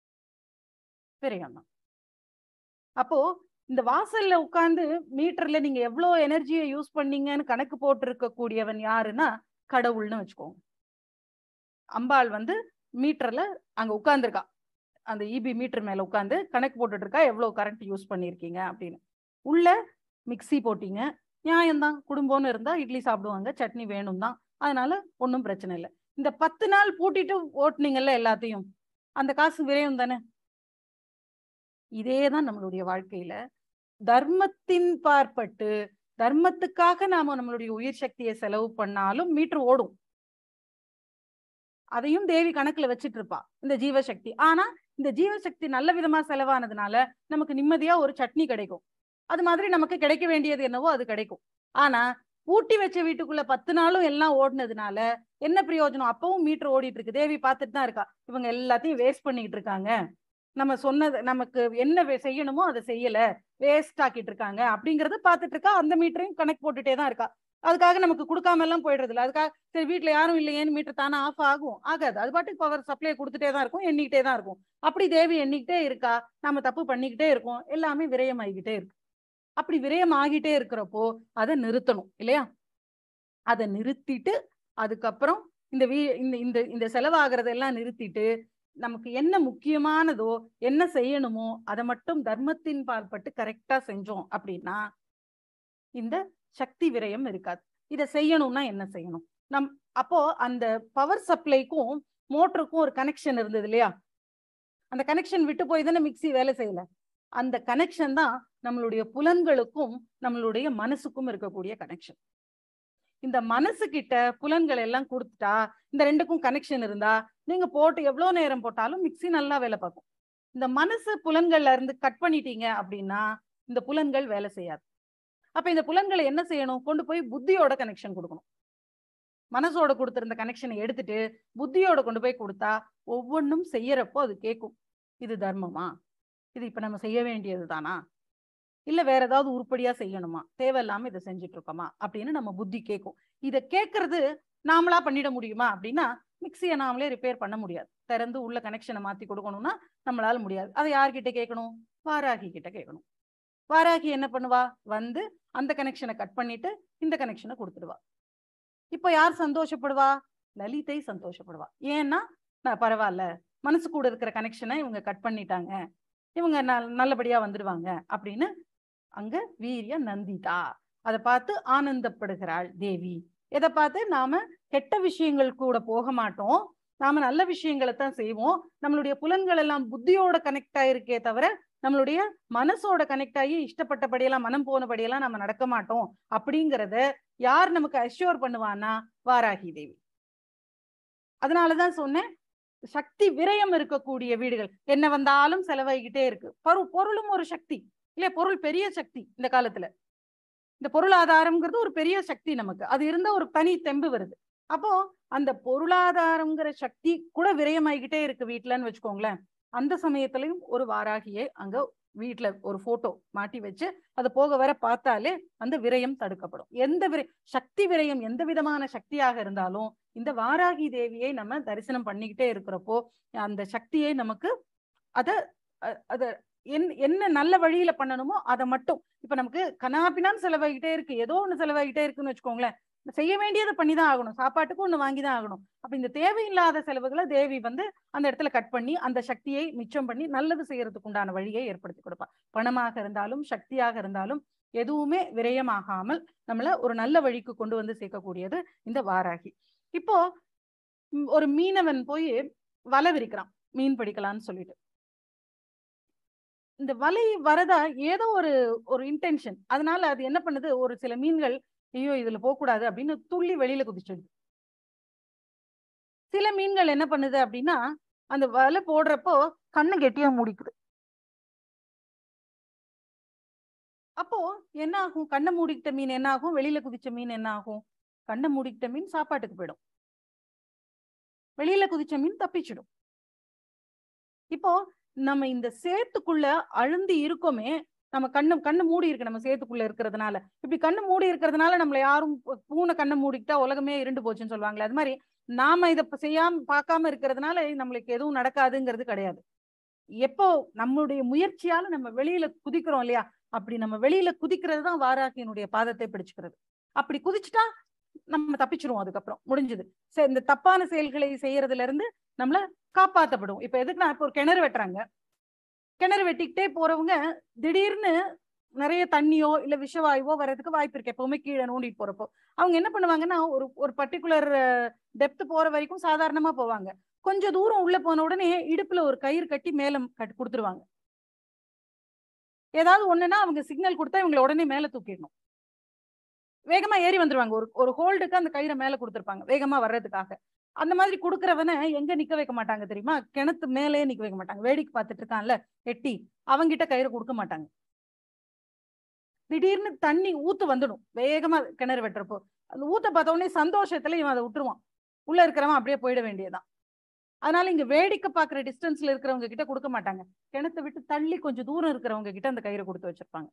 விரயம் தான் அப்போ இந்த வாசல்ல உட்கார்ந்து மீட்டர்ல நீங்க எவ்வளவு எனர்ஜியை யூஸ் பண்ணீங்கன்னு கணக்கு போட்டிருக்க கூடியவன் யாருன்னா கடவுள்னு வச்சுக்கோங்க அம்பாள் வந்து மீட்டர்ல அங்க உட்கார்ந்துருக்கா அந்த இபி மீட்டர் மேல உட்காந்து கணக்கு போட்டுட்டு இருக்கா எவ்வளவு கரண்ட் யூஸ் பண்ணிருக்கீங்க அப்படின்னு உள்ள மிக்சி போட்டீங்க நியாயம்தான் குடும்பம்னு இருந்தா இட்லி சாப்பிடுவாங்க சட்னி வேணும் தான் அதனால ஒன்றும் பிரச்சனை இல்லை இந்த பத்து நாள் பூட்டிட்டு ஓட்டுனீங்கல்ல எல்லாத்தையும் அந்த காசு விரயம் தானே இதே தான் நம்மளுடைய வாழ்க்கையில தர்மத்தின் பார்ப்பட்டு தர்மத்துக்காக நாம நம்மளுடைய உயிர் சக்தியை செலவு பண்ணாலும் மீட்டர் ஓடும் அதையும் தேவி கணக்குல வச்சிட்டு இருப்பா இந்த ஜீவசக்தி ஆனா இந்த ஜீவசக்தி நல்ல விதமா செலவானதுனால நமக்கு நிம்மதியா ஒரு சட்னி கிடைக்கும் அது மாதிரி நமக்கு கிடைக்க வேண்டியது என்னவோ அது கிடைக்கும் ஆனா பூட்டி வச்ச வீட்டுக்குள்ள பத்து நாளும் எல்லாம் ஓடினதுனால என்ன பிரயோஜனம் அப்பவும் மீட்டர் ஓடிட்டு இருக்கு தேவி பார்த்துட்டு தான் இருக்கா இவங்க எல்லாத்தையும் வேஸ்ட் பண்ணிட்டு இருக்காங்க நம்ம சொன்னது நமக்கு என்ன செய்யணுமோ அதை செய்யல வேஸ்ட் ஆக்கிட்டு இருக்காங்க அப்படிங்கறத பார்த்துட்டு இருக்கா அந்த மீட்டரையும் கணக்கு போட்டுட்டே தான் இருக்கா அதுக்காக நமக்கு கொடுக்காம எல்லாம் போயிடுறது இல்லை அதுக்காக சரி வீட்டுல யாரும் இல்லையேன்னு மீட்டர் தானே ஆஃப் ஆகும் ஆகாது அது பாட்டுக்கு பவர் சப்ளை கொடுத்துட்டே தான் இருக்கும் எண்ணிக்கிட்டே தான் இருக்கும் அப்படி தேவி எண்ணிக்கிட்டே இருக்கா நம்ம தப்பு பண்ணிக்கிட்டே இருக்கோம் எல்லாமே விரயமாகிக்கிட்டே இருக்கு அப்படி விரயம் ஆகிட்டே இருக்கிறப்போ அதை நிறுத்தணும் இல்லையா அதை நிறுத்திட்டு அதுக்கப்புறம் இந்த வீ இந்த இந்த இந்த செலவாகிறதெல்லாம் நிறுத்திட்டு நமக்கு என்ன முக்கியமானதோ என்ன செய்யணுமோ அதை மட்டும் தர்மத்தின் பால்பட்டு கரெக்டா செஞ்சோம் அப்படின்னா இந்த சக்தி விரயம் இருக்காது இதை செய்யணும்னா என்ன செய்யணும் நம் அப்போ அந்த பவர் சப்ளைக்கும் மோட்டருக்கும் ஒரு கனெக்ஷன் இருந்தது இல்லையா அந்த கனெக்ஷன் விட்டு போய் தானே மிக்சி வேலை செய்யல அந்த கனெக்ஷன் தான் நம்மளுடைய புலன்களுக்கும் நம்மளுடைய மனசுக்கும் இருக்கக்கூடிய கனெக்ஷன் இந்த மனசு கிட்ட புலன்கள் எல்லாம் கொடுத்துட்டா இந்த ரெண்டுக்கும் கனெக்ஷன் இருந்தா நீங்க போட்டு எவ்வளவு நேரம் போட்டாலும் மிக்சி நல்லா வேலை பார்க்கும் இந்த மனசு புலன்கள்ல இருந்து கட் பண்ணிட்டீங்க அப்படின்னா இந்த புலன்கள் வேலை செய்யாது அப்ப இந்த புலன்களை என்ன செய்யணும் கொண்டு போய் புத்தியோட கனெக்ஷன் கொடுக்கணும் மனசோட கொடுத்திருந்த கனெக்ஷனை எடுத்துட்டு புத்தியோட கொண்டு போய் கொடுத்தா ஒவ்வொன்றும் செய்யறப்போ அது கேட்கும் இது தர்மமா இது இப்ப நம்ம செய்ய வேண்டியது தானா இல்ல வேற ஏதாவது உருப்படியா செய்யணுமா தேவையில்லாம இதை செஞ்சுட்டு இருக்கோமா அப்படின்னு நம்ம புத்தி கேட்கும் இதை கேட்கறது நாமளா பண்ணிட முடியுமா அப்படின்னா மிக்சியை நாமளே ரிப்பேர் பண்ண முடியாது திறந்து உள்ள கனெக்ஷனை மாத்தி கொடுக்கணும்னா நம்மளால முடியாது அதை யார்கிட்ட கேட்கணும் வாராகி கிட்ட கேட்கணும் வாராகி என்ன பண்ணுவா வந்து அந்த கனெக்ஷனை கட் பண்ணிட்டு இந்த கனெக்ஷனை கொடுத்துடுவா இப்போ யார் சந்தோஷப்படுவா லலிதை சந்தோஷப்படுவா ஏன்னா நான் பரவாயில்ல மனசு கூட இருக்கிற கனெக்ஷனை இவங்க கட் பண்ணிட்டாங்க இவங்க நல்லபடியா வந்துடுவாங்க அப்படின்னு அங்க வீரிய நந்திதா அதை பார்த்து ஆனந்தப்படுகிறாள் தேவி எதை பார்த்து நாம கெட்ட விஷயங்கள் கூட போக மாட்டோம் நாம நல்ல விஷயங்களை தான் செய்வோம் நம்மளுடைய புலன்கள் எல்லாம் புத்தியோட கனெக்ட் ஆயிருக்கே தவிர நம்மளுடைய மனசோட கனெக்ட் ஆகி இஷ்டப்பட்டபடியெல்லாம் மனம் போனபடியெல்லாம் நம்ம நடக்க மாட்டோம் அப்படிங்கறத யார் நமக்கு அஷ்யூர் பண்ணுவான்னா வாராகி தேவி அதனாலதான் சொன்னேன் சக்தி விரயம் இருக்கக்கூடிய வீடுகள் என்ன வந்தாலும் செலவாகிக்கிட்டே இருக்கு பொருள் பொருளும் ஒரு சக்தி இல்லையா பொருள் பெரிய சக்தி இந்த காலத்துல இந்த பொருளாதாரம்ங்கிறது ஒரு பெரிய சக்தி நமக்கு அது இருந்தா ஒரு தனி தெம்பு வருது அப்போ அந்த பொருளாதாரம்ங்கிற சக்தி கூட விரயமாகிக்கிட்டே இருக்கு வீட்டுலன்னு வச்சுக்கோங்களேன் அந்த சமயத்திலையும் ஒரு வாராகியை அங்க வீட்டுல ஒரு போட்டோ மாட்டி வச்சு அது போக வர பார்த்தாலே அந்த விரயம் தடுக்கப்படும் எந்த விரை சக்தி விரயம் எந்த விதமான சக்தியாக இருந்தாலும் இந்த வாராகி தேவியை நம்ம தரிசனம் பண்ணிக்கிட்டே இருக்கிறப்போ அந்த சக்தியை நமக்கு அத அத என் என்ன நல்ல வழியில பண்ணணுமோ அதை மட்டும் இப்ப நமக்கு கனாபினான்னு செலவாகிட்டே இருக்கு ஏதோ ஒண்ணு செலவாகிட்டே இருக்குன்னு வச்சுக்கோங்களேன் செய்ய வேண்டியதை பண்ணிதான் ஆகணும் சாப்பாட்டுக்கு ஒண்ணு வாங்கிதான் ஆகணும் அப்ப இந்த தேவையில்லாத செலவுகளை தேவி வந்து அந்த இடத்துல கட் பண்ணி அந்த சக்தியை மிச்சம் பண்ணி நல்லது செய்யறதுக்கு உண்டான வழியை ஏற்படுத்தி கொடுப்பா பணமாக இருந்தாலும் சக்தியாக இருந்தாலும் எதுவுமே விரயமாகாமல் நம்மள ஒரு நல்ல வழிக்கு கொண்டு வந்து சேர்க்கக்கூடியது இந்த வாராகி இப்போ ஒரு மீனவன் போய் வலை விரிக்கிறான் மீன் பிடிக்கலாம்னு சொல்லிட்டு இந்த வலை வரதா ஏதோ ஒரு ஒரு இன்டென்ஷன் அதனால அது என்ன பண்ணுது ஒரு சில மீன்கள் ஐயோ இதுல போக கூடாது அப்படின்னு துள்ளி வெளியில குதிச்சிடுது சில மீன்கள் என்ன பண்ணுது அப்படின்னா அந்த வலை போடுறப்போ கண்ணு கெட்டியா மூடிக்குது அப்போ என்ன ஆகும் கண்ணை மூடிக்கிட்ட மீன் என்ன ஆகும் வெளியில குதிச்ச மீன் என்ன ஆகும் கண்ணை மூடிக்கிட்ட மீன் சாப்பாட்டுக்கு போயிடும் வெளியில குதிச்ச மீன் தப்பிச்சிடும் இப்போ நம்ம இந்த சேத்துக்குள்ள அழுந்தி இருக்கோமே நம்ம கண்ணு கண்ணு மூடி இருக்கு நம்ம சேத்துக்குள்ள இருக்கிறதுனால இப்படி கண்ணு மூடி இருக்கிறதுனால நம்மள யாரும் பூனை கண்ணை மூடிக்கிட்டா உலகமே இருண்டு போச்சுன்னு சொல்லுவாங்களே அது மாதிரி நாம இதை செய்யாம பார்க்காம இருக்கிறதுனால நம்மளுக்கு எதுவும் நடக்காதுங்கிறது கிடையாது எப்போ நம்மளுடைய முயற்சியால நம்ம வெளியில குதிக்கிறோம் இல்லையா அப்படி நம்ம வெளியில குதிக்கிறது தான் வாராகியினுடைய பாதத்தை பிடிச்சுக்கிறது அப்படி குதிச்சுட்டா நம்ம தப்பிச்சிருவோம் அதுக்கப்புறம் முடிஞ்சது சரி இந்த தப்பான செயல்களை செய்யறதுல இருந்து நம்மள காப்பாத்தப்படும் இப்ப எதுக்குன்னா இப்ப ஒரு கிணறு வெட்டுறாங்க கிணறு வெட்டிக்கிட்டே போறவங்க திடீர்னு நிறைய தண்ணியோ இல்ல விஷவாயுவோ வர்றதுக்கு வாய்ப்பு இருக்கு எப்பவுமே கீழே நோண்டிட்டு போறப்போ அவங்க என்ன பண்ணுவாங்கன்னா ஒரு ஒரு பர்டிகுலர் டெப்த் போற வரைக்கும் சாதாரணமா போவாங்க கொஞ்சம் தூரம் உள்ள போன உடனே இடுப்புல ஒரு கயிறு கட்டி மேல கட்டி கொடுத்துருவாங்க ஏதாவது ஒண்ணுன்னா அவங்க சிக்னல் கொடுத்தா இவங்களை உடனே மேல தூக்கிடணும் வேகமா ஏறி வந்துருவாங்க ஒரு ஒரு ஹோல்டுக்கு அந்த கயிறை மேல கொடுத்துருப்பாங்க வேகமா வர்றதுக்காக அந்த மாதிரி கொடுக்கறவன எங்க நிக்க வைக்க மாட்டாங்க தெரியுமா கிணத்து மேலே நிக்க வைக்க மாட்டாங்க வேடிக்கை பார்த்துட்டு இருக்கான்ல எட்டி அவங்கிட்ட கயிறு கொடுக்க மாட்டாங்க திடீர்னு தண்ணி ஊத்து வந்துடும் வேகமா கிணறு வெட்டுறப்போ அந்த ஊத்த பார்த்த உடனே சந்தோஷத்துல இவன் அதை விட்டுருவான் உள்ள இருக்கிறவன் அப்படியே போயிட வேண்டியதுதான் அதனால இங்க வேடிக்கை பாக்குற டிஸ்டன்ஸ்ல இருக்கிறவங்க கிட்ட கொடுக்க மாட்டாங்க கிணத்தை விட்டு தள்ளி கொஞ்சம் தூரம் இருக்கிறவங்க கிட்ட அந்த கயிறை கொடுத்து வச்சிருப்பாங்க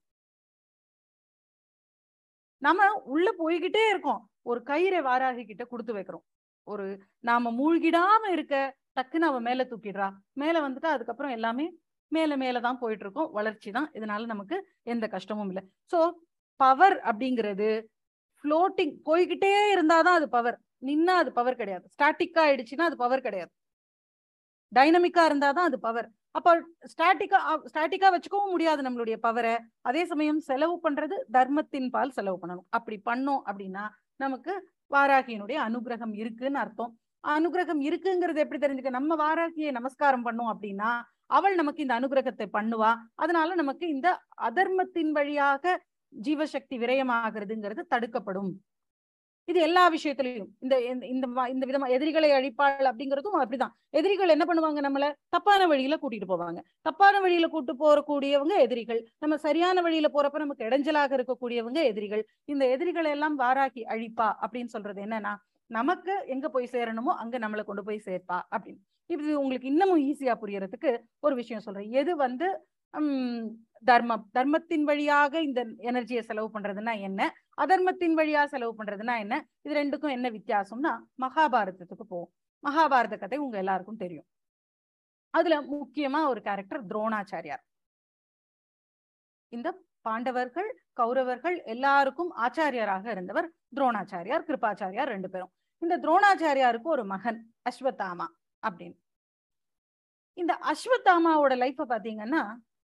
நம்ம உள்ள போய்கிட்டே இருக்கோம் ஒரு கயிறை வாராகி கிட்ட கொடுத்து வைக்கிறோம் ஒரு நாம மூழ்கிடாம இருக்க டக்குன்னு அவ மேல தூக்கிடுறா மேல வந்துட்டா அதுக்கப்புறம் எல்லாமே மேல மேலதான் போயிட்டு இருக்கோம் வளர்ச்சி தான் இதனால நமக்கு எந்த கஷ்டமும் இல்லை சோ பவர் அப்படிங்கிறது ஃப்ளோட்டிங் போய்கிட்டே இருந்தாதான் அது பவர் நின்னா அது பவர் கிடையாது ஸ்டாட்டிக்கா ஆயிடுச்சுன்னா அது பவர் கிடையாது டைனமிக்கா இருந்தாதான் அது பவர் அப்ப ஸ்டாட்டிக்கா ஸ்டாட்டிக்கா வச்சுக்கவும் முடியாது நம்மளுடைய பவரை அதே சமயம் செலவு பண்றது தர்மத்தின் பால் செலவு பண்ணணும் அப்படி பண்ணோம் அப்படின்னா நமக்கு வாராகியினுடைய அனுகிரகம் இருக்குன்னு அர்த்தம் அனுகிரகம் இருக்குங்கிறது எப்படி தெரிஞ்சுக்க நம்ம வாராகியை நமஸ்காரம் பண்ணோம் அப்படின்னா அவள் நமக்கு இந்த அனுகிரகத்தை பண்ணுவா அதனால நமக்கு இந்த அதர்மத்தின் வழியாக ஜீவசக்தி விரயமாகிறதுங்கிறது தடுக்கப்படும் இது எல்லா விஷயத்திலையும் இந்த இந்த இந்த விதமா எதிரிகளை அழிப்பாள் அப்படிங்கிறதும் அப்படிதான் எதிரிகள் என்ன பண்ணுவாங்க நம்மள தப்பான வழியில கூட்டிட்டு போவாங்க தப்பான வழியில கூட்டு போறக்கூடியவங்க எதிரிகள் நம்ம சரியான வழியில போறப்ப நமக்கு இடைஞ்சலாக இருக்கக்கூடியவங்க எதிரிகள் இந்த எதிரிகளை எல்லாம் வாராக்கி அழிப்பா அப்படின்னு சொல்றது என்னன்னா நமக்கு எங்க போய் சேரணுமோ அங்க நம்மளை கொண்டு போய் சேர்ப்பா அப்படின்னு இது உங்களுக்கு இன்னமும் ஈஸியா புரியறதுக்கு ஒரு விஷயம் சொல்றேன் எது வந்து உம் தர்மம் தர்மத்தின் வழியாக இந்த எனர்ஜியை செலவு பண்றதுன்னா என்ன அதர்மத்தின் வழியா செலவு பண்றதுன்னா என்ன இது ரெண்டுக்கும் என்ன வித்தியாசம்னா மகாபாரதத்துக்கு போவோம் மகாபாரத கதை உங்க எல்லாருக்கும் தெரியும் அதுல முக்கியமா ஒரு கேரக்டர் துரோணாச்சாரியார் இந்த பாண்டவர்கள் கௌரவர்கள் எல்லாருக்கும் ஆச்சாரியராக இருந்தவர் துரோணாச்சாரியார் கிருபாச்சாரியார் ரெண்டு பேரும் இந்த துரோணாச்சாரியாருக்கு ஒரு மகன் அஸ்வத்தாமா அப்படின்னு இந்த அஸ்வத்தாமாவோட லைஃப பாத்தீங்கன்னா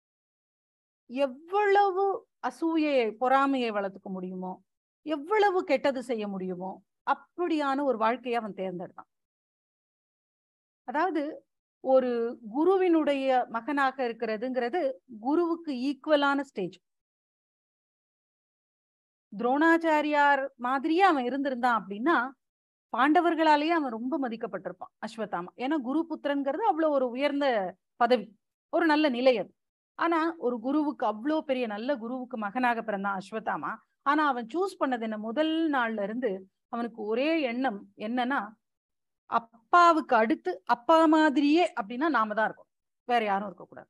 எவ்வளவு அசூயையை பொறாமையை வளர்த்துக்க முடியுமோ எவ்வளவு கெட்டது செய்ய முடியுமோ அப்படியான ஒரு வாழ்க்கையை அவன் தேர்ந்தெடுத்தான் அதாவது ஒரு குருவினுடைய மகனாக இருக்கிறதுங்கிறது குருவுக்கு ஈக்குவலான ஸ்டேஜ் துரோணாச்சாரியார் மாதிரியே அவன் இருந்திருந்தான் அப்படின்னா பாண்டவர்களாலேயே அவன் ரொம்ப மதிக்கப்பட்டிருப்பான் அஸ்வத்தாமா ஏன்னா குரு புத்திரன்கிறது அவ்வளவு ஒரு உயர்ந்த பதவி ஒரு நல்ல நிலை அது ஆனா ஒரு குருவுக்கு அவ்வளோ பெரிய நல்ல குருவுக்கு மகனாக பிறந்தான் அஸ்வத்தாமா ஆனா அவன் சூஸ் பண்ணது என்ன முதல் நாள்ல இருந்து அவனுக்கு ஒரே எண்ணம் என்னன்னா அப்பாவுக்கு அடுத்து அப்பா மாதிரியே அப்படின்னா நாம தான் இருக்கோம் வேற யாரும் இருக்கக்கூடாது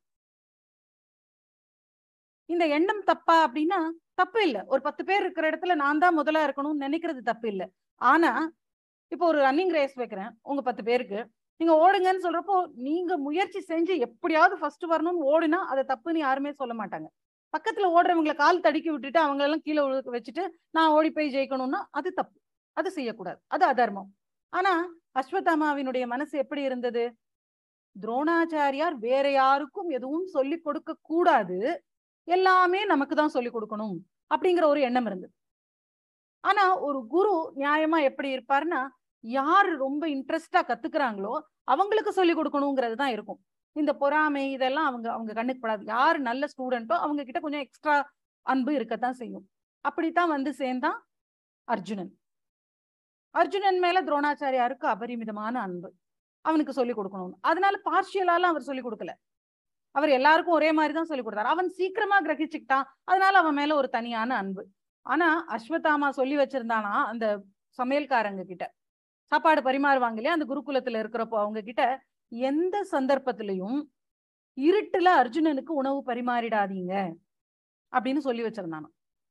இந்த எண்ணம் தப்பா அப்படின்னா தப்பு இல்ல ஒரு பத்து பேர் இருக்கிற இடத்துல நான் தான் முதலா இருக்கணும்னு நினைக்கிறது தப்பு இல்ல ஆனா இப்போ ஒரு ரன்னிங் ரேஸ் வைக்கிறேன் உங்க பத்து பேருக்கு நீங்க ஓடுங்கன்னு சொல்றப்போ நீங்க முயற்சி செஞ்சு எப்படியாவது ஃபர்ஸ்ட் வரணும்னு ஓடுனா அதை தப்புன்னு யாருமே சொல்ல மாட்டாங்க பக்கத்துல ஓடுறவங்களை கால் தடுக்கி விட்டுட்டு அவங்க எல்லாம் கீழே விழுக வச்சுட்டு நான் ஓடி போய் ஜெயிக்கணும்னா அது தப்பு அது செய்யக்கூடாது அது அதர்மம் ஆனா அஸ்வத்தாமாவினுடைய மனசு எப்படி இருந்தது துரோணாச்சாரியார் வேற யாருக்கும் எதுவும் சொல்லி கொடுக்க கூடாது எல்லாமே நமக்கு தான் சொல்லி கொடுக்கணும் அப்படிங்கிற ஒரு எண்ணம் இருந்தது ஆனா ஒரு குரு நியாயமா எப்படி இருப்பாருன்னா யார் ரொம்ப இன்ட்ரெஸ்டா கத்துக்கிறாங்களோ அவங்களுக்கு சொல்லி கொடுக்கணுங்கிறது தான் இருக்கும் இந்த பொறாமை இதெல்லாம் அவங்க அவங்க கண்ணுக்கு படாது யார் நல்ல ஸ்டூடெண்ட்டோ அவங்க கிட்ட கொஞ்சம் எக்ஸ்ட்ரா அன்பு இருக்கத்தான் செய்யும் அப்படித்தான் வந்து சேர்ந்தான் அர்ஜுனன் அர்ஜுனன் மேல துரோணாச்சாரியாருக்கு அபரிமிதமான அன்பு அவனுக்கு சொல்லி கொடுக்கணும்னு அதனால பார்ஷியலால அவர் சொல்லி கொடுக்கல அவர் எல்லாருக்கும் ஒரே மாதிரி தான் சொல்லி கொடுத்தாரு அவன் சீக்கிரமா கிரகிச்சுக்கிட்டான் அதனால அவன் மேல ஒரு தனியான அன்பு ஆனா அஸ்வத்தாமா சொல்லி வச்சிருந்தானா அந்த சமையல்காரங்க கிட்ட சாப்பாடு பரிமாறுவாங்க இல்லையா அந்த குருகுலத்துல இருக்கிறப்போ அவங்க கிட்ட எந்த சந்தர்ப்பத்திலையும் இருட்டுல அர்ஜுனனுக்கு உணவு பரிமாறிடாதீங்க அப்படின்னு சொல்லி வச்சிருந்தானா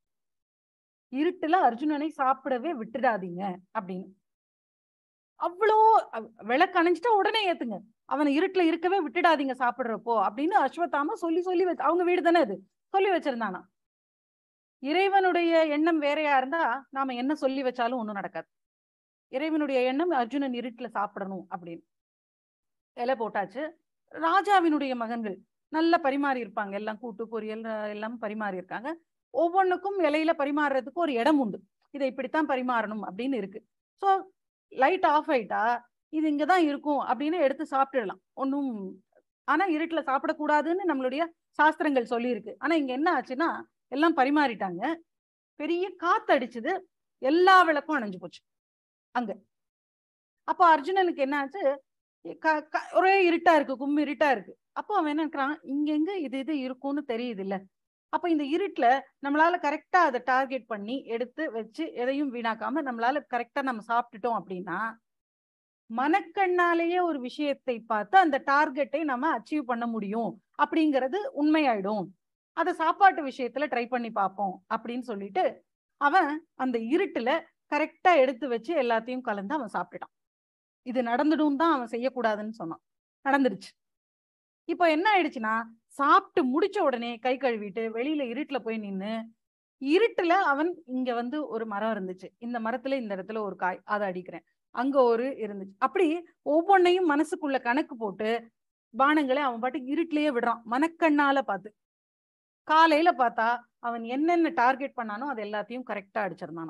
இருட்டுல அர்ஜுனனை சாப்பிடவே விட்டுடாதீங்க அப்படின்னு அவ்வளோ விளக்கு அணைஞ்சிட்டா உடனே ஏத்துங்க அவனை இருட்டுல இருக்கவே விட்டுடாதீங்க சாப்பிடுறப்போ அப்படின்னு அஸ்வத்தாமா சொல்லி சொல்லி வச்சு அவங்க வீடு தானே அது சொல்லி வச்சிருந்தானா இறைவனுடைய எண்ணம் வேறையா இருந்தா நாம என்ன சொல்லி வச்சாலும் ஒண்ணும் நடக்காது இறைவனுடைய எண்ணம் அர்ஜுனன் இருட்டுல சாப்பிடணும் அப்படின்னு இலை போட்டாச்சு ராஜாவினுடைய மகன்கள் நல்லா பரிமாறி இருப்பாங்க எல்லாம் கூட்டு பொரியல் எல்லாம் பரிமாறி இருக்காங்க ஒவ்வொன்றுக்கும் இலையில பரிமாறுறதுக்கு ஒரு இடம் உண்டு இதை இப்படித்தான் பரிமாறணும் அப்படின்னு இருக்கு ஸோ லைட் ஆஃப் ஆயிட்டா இது இங்கதான் இருக்கும் அப்படின்னு எடுத்து சாப்பிட்டுடலாம் ஒன்றும் ஆனா இருட்டுல சாப்பிடக்கூடாதுன்னு நம்மளுடைய சாஸ்திரங்கள் சொல்லியிருக்கு ஆனா இங்க என்ன ஆச்சுன்னா எல்லாம் பரிமாறிட்டாங்க பெரிய காத்து அடிச்சுது எல்லா விளக்கும் அணைஞ்சு போச்சு அங்க அப்போ அர்ஜுனனுக்கு என்ன ஆச்சு ஒரே இருட்டா இருக்கு கும்பு இருட்டா இருக்கு அப்போ அவன் என்ன நினைக்கிறான் இங்க எங்க இது இது இருக்கும்னு தெரியுது இல்ல அப்ப இந்த இருட்டுல நம்மளால கரெக்டா அதை டார்கெட் பண்ணி எடுத்து வச்சு எதையும் வீணாக்காம நம்மளால கரெக்டா நம்ம சாப்பிட்டுட்டோம் அப்படின்னா மனக்கண்ணாலேயே ஒரு விஷயத்தை பார்த்து அந்த டார்கெட்டை நம்ம அச்சீவ் பண்ண முடியும் அப்படிங்கிறது உண்மையாயிடும் அதை சாப்பாட்டு விஷயத்துல ட்ரை பண்ணி பார்ப்போம் அப்படின்னு சொல்லிட்டு அவன் அந்த இருட்டுல கரெக்டா எடுத்து வச்சு எல்லாத்தையும் கலந்து அவன் சாப்பிட்டுட்டான் இது நடந்துடும் தான் அவன் செய்யக்கூடாதுன்னு சொன்னான் நடந்துருச்சு இப்போ என்ன ஆயிடுச்சுன்னா சாப்பிட்டு முடிச்ச உடனே கை கழுவிட்டு வெளியில இருட்டுல போய் நின்னு இருட்டுல அவன் இங்க வந்து ஒரு மரம் இருந்துச்சு இந்த மரத்துல இந்த இடத்துல ஒரு காய் அதை அடிக்கிறேன் அங்க ஒரு இருந்துச்சு அப்படி ஒவ்வொன்னையும் மனசுக்குள்ள கணக்கு போட்டு பானங்களை அவன் பாட்டுக்கு இருட்டிலேயே விடுறான் மனக்கண்ணால பார்த்து காலையில பார்த்தா அவன் என்னென்ன டார்கெட் பண்ணானோ அது எல்லாத்தையும் கரெக்டா அடிச்சிருந்தானோ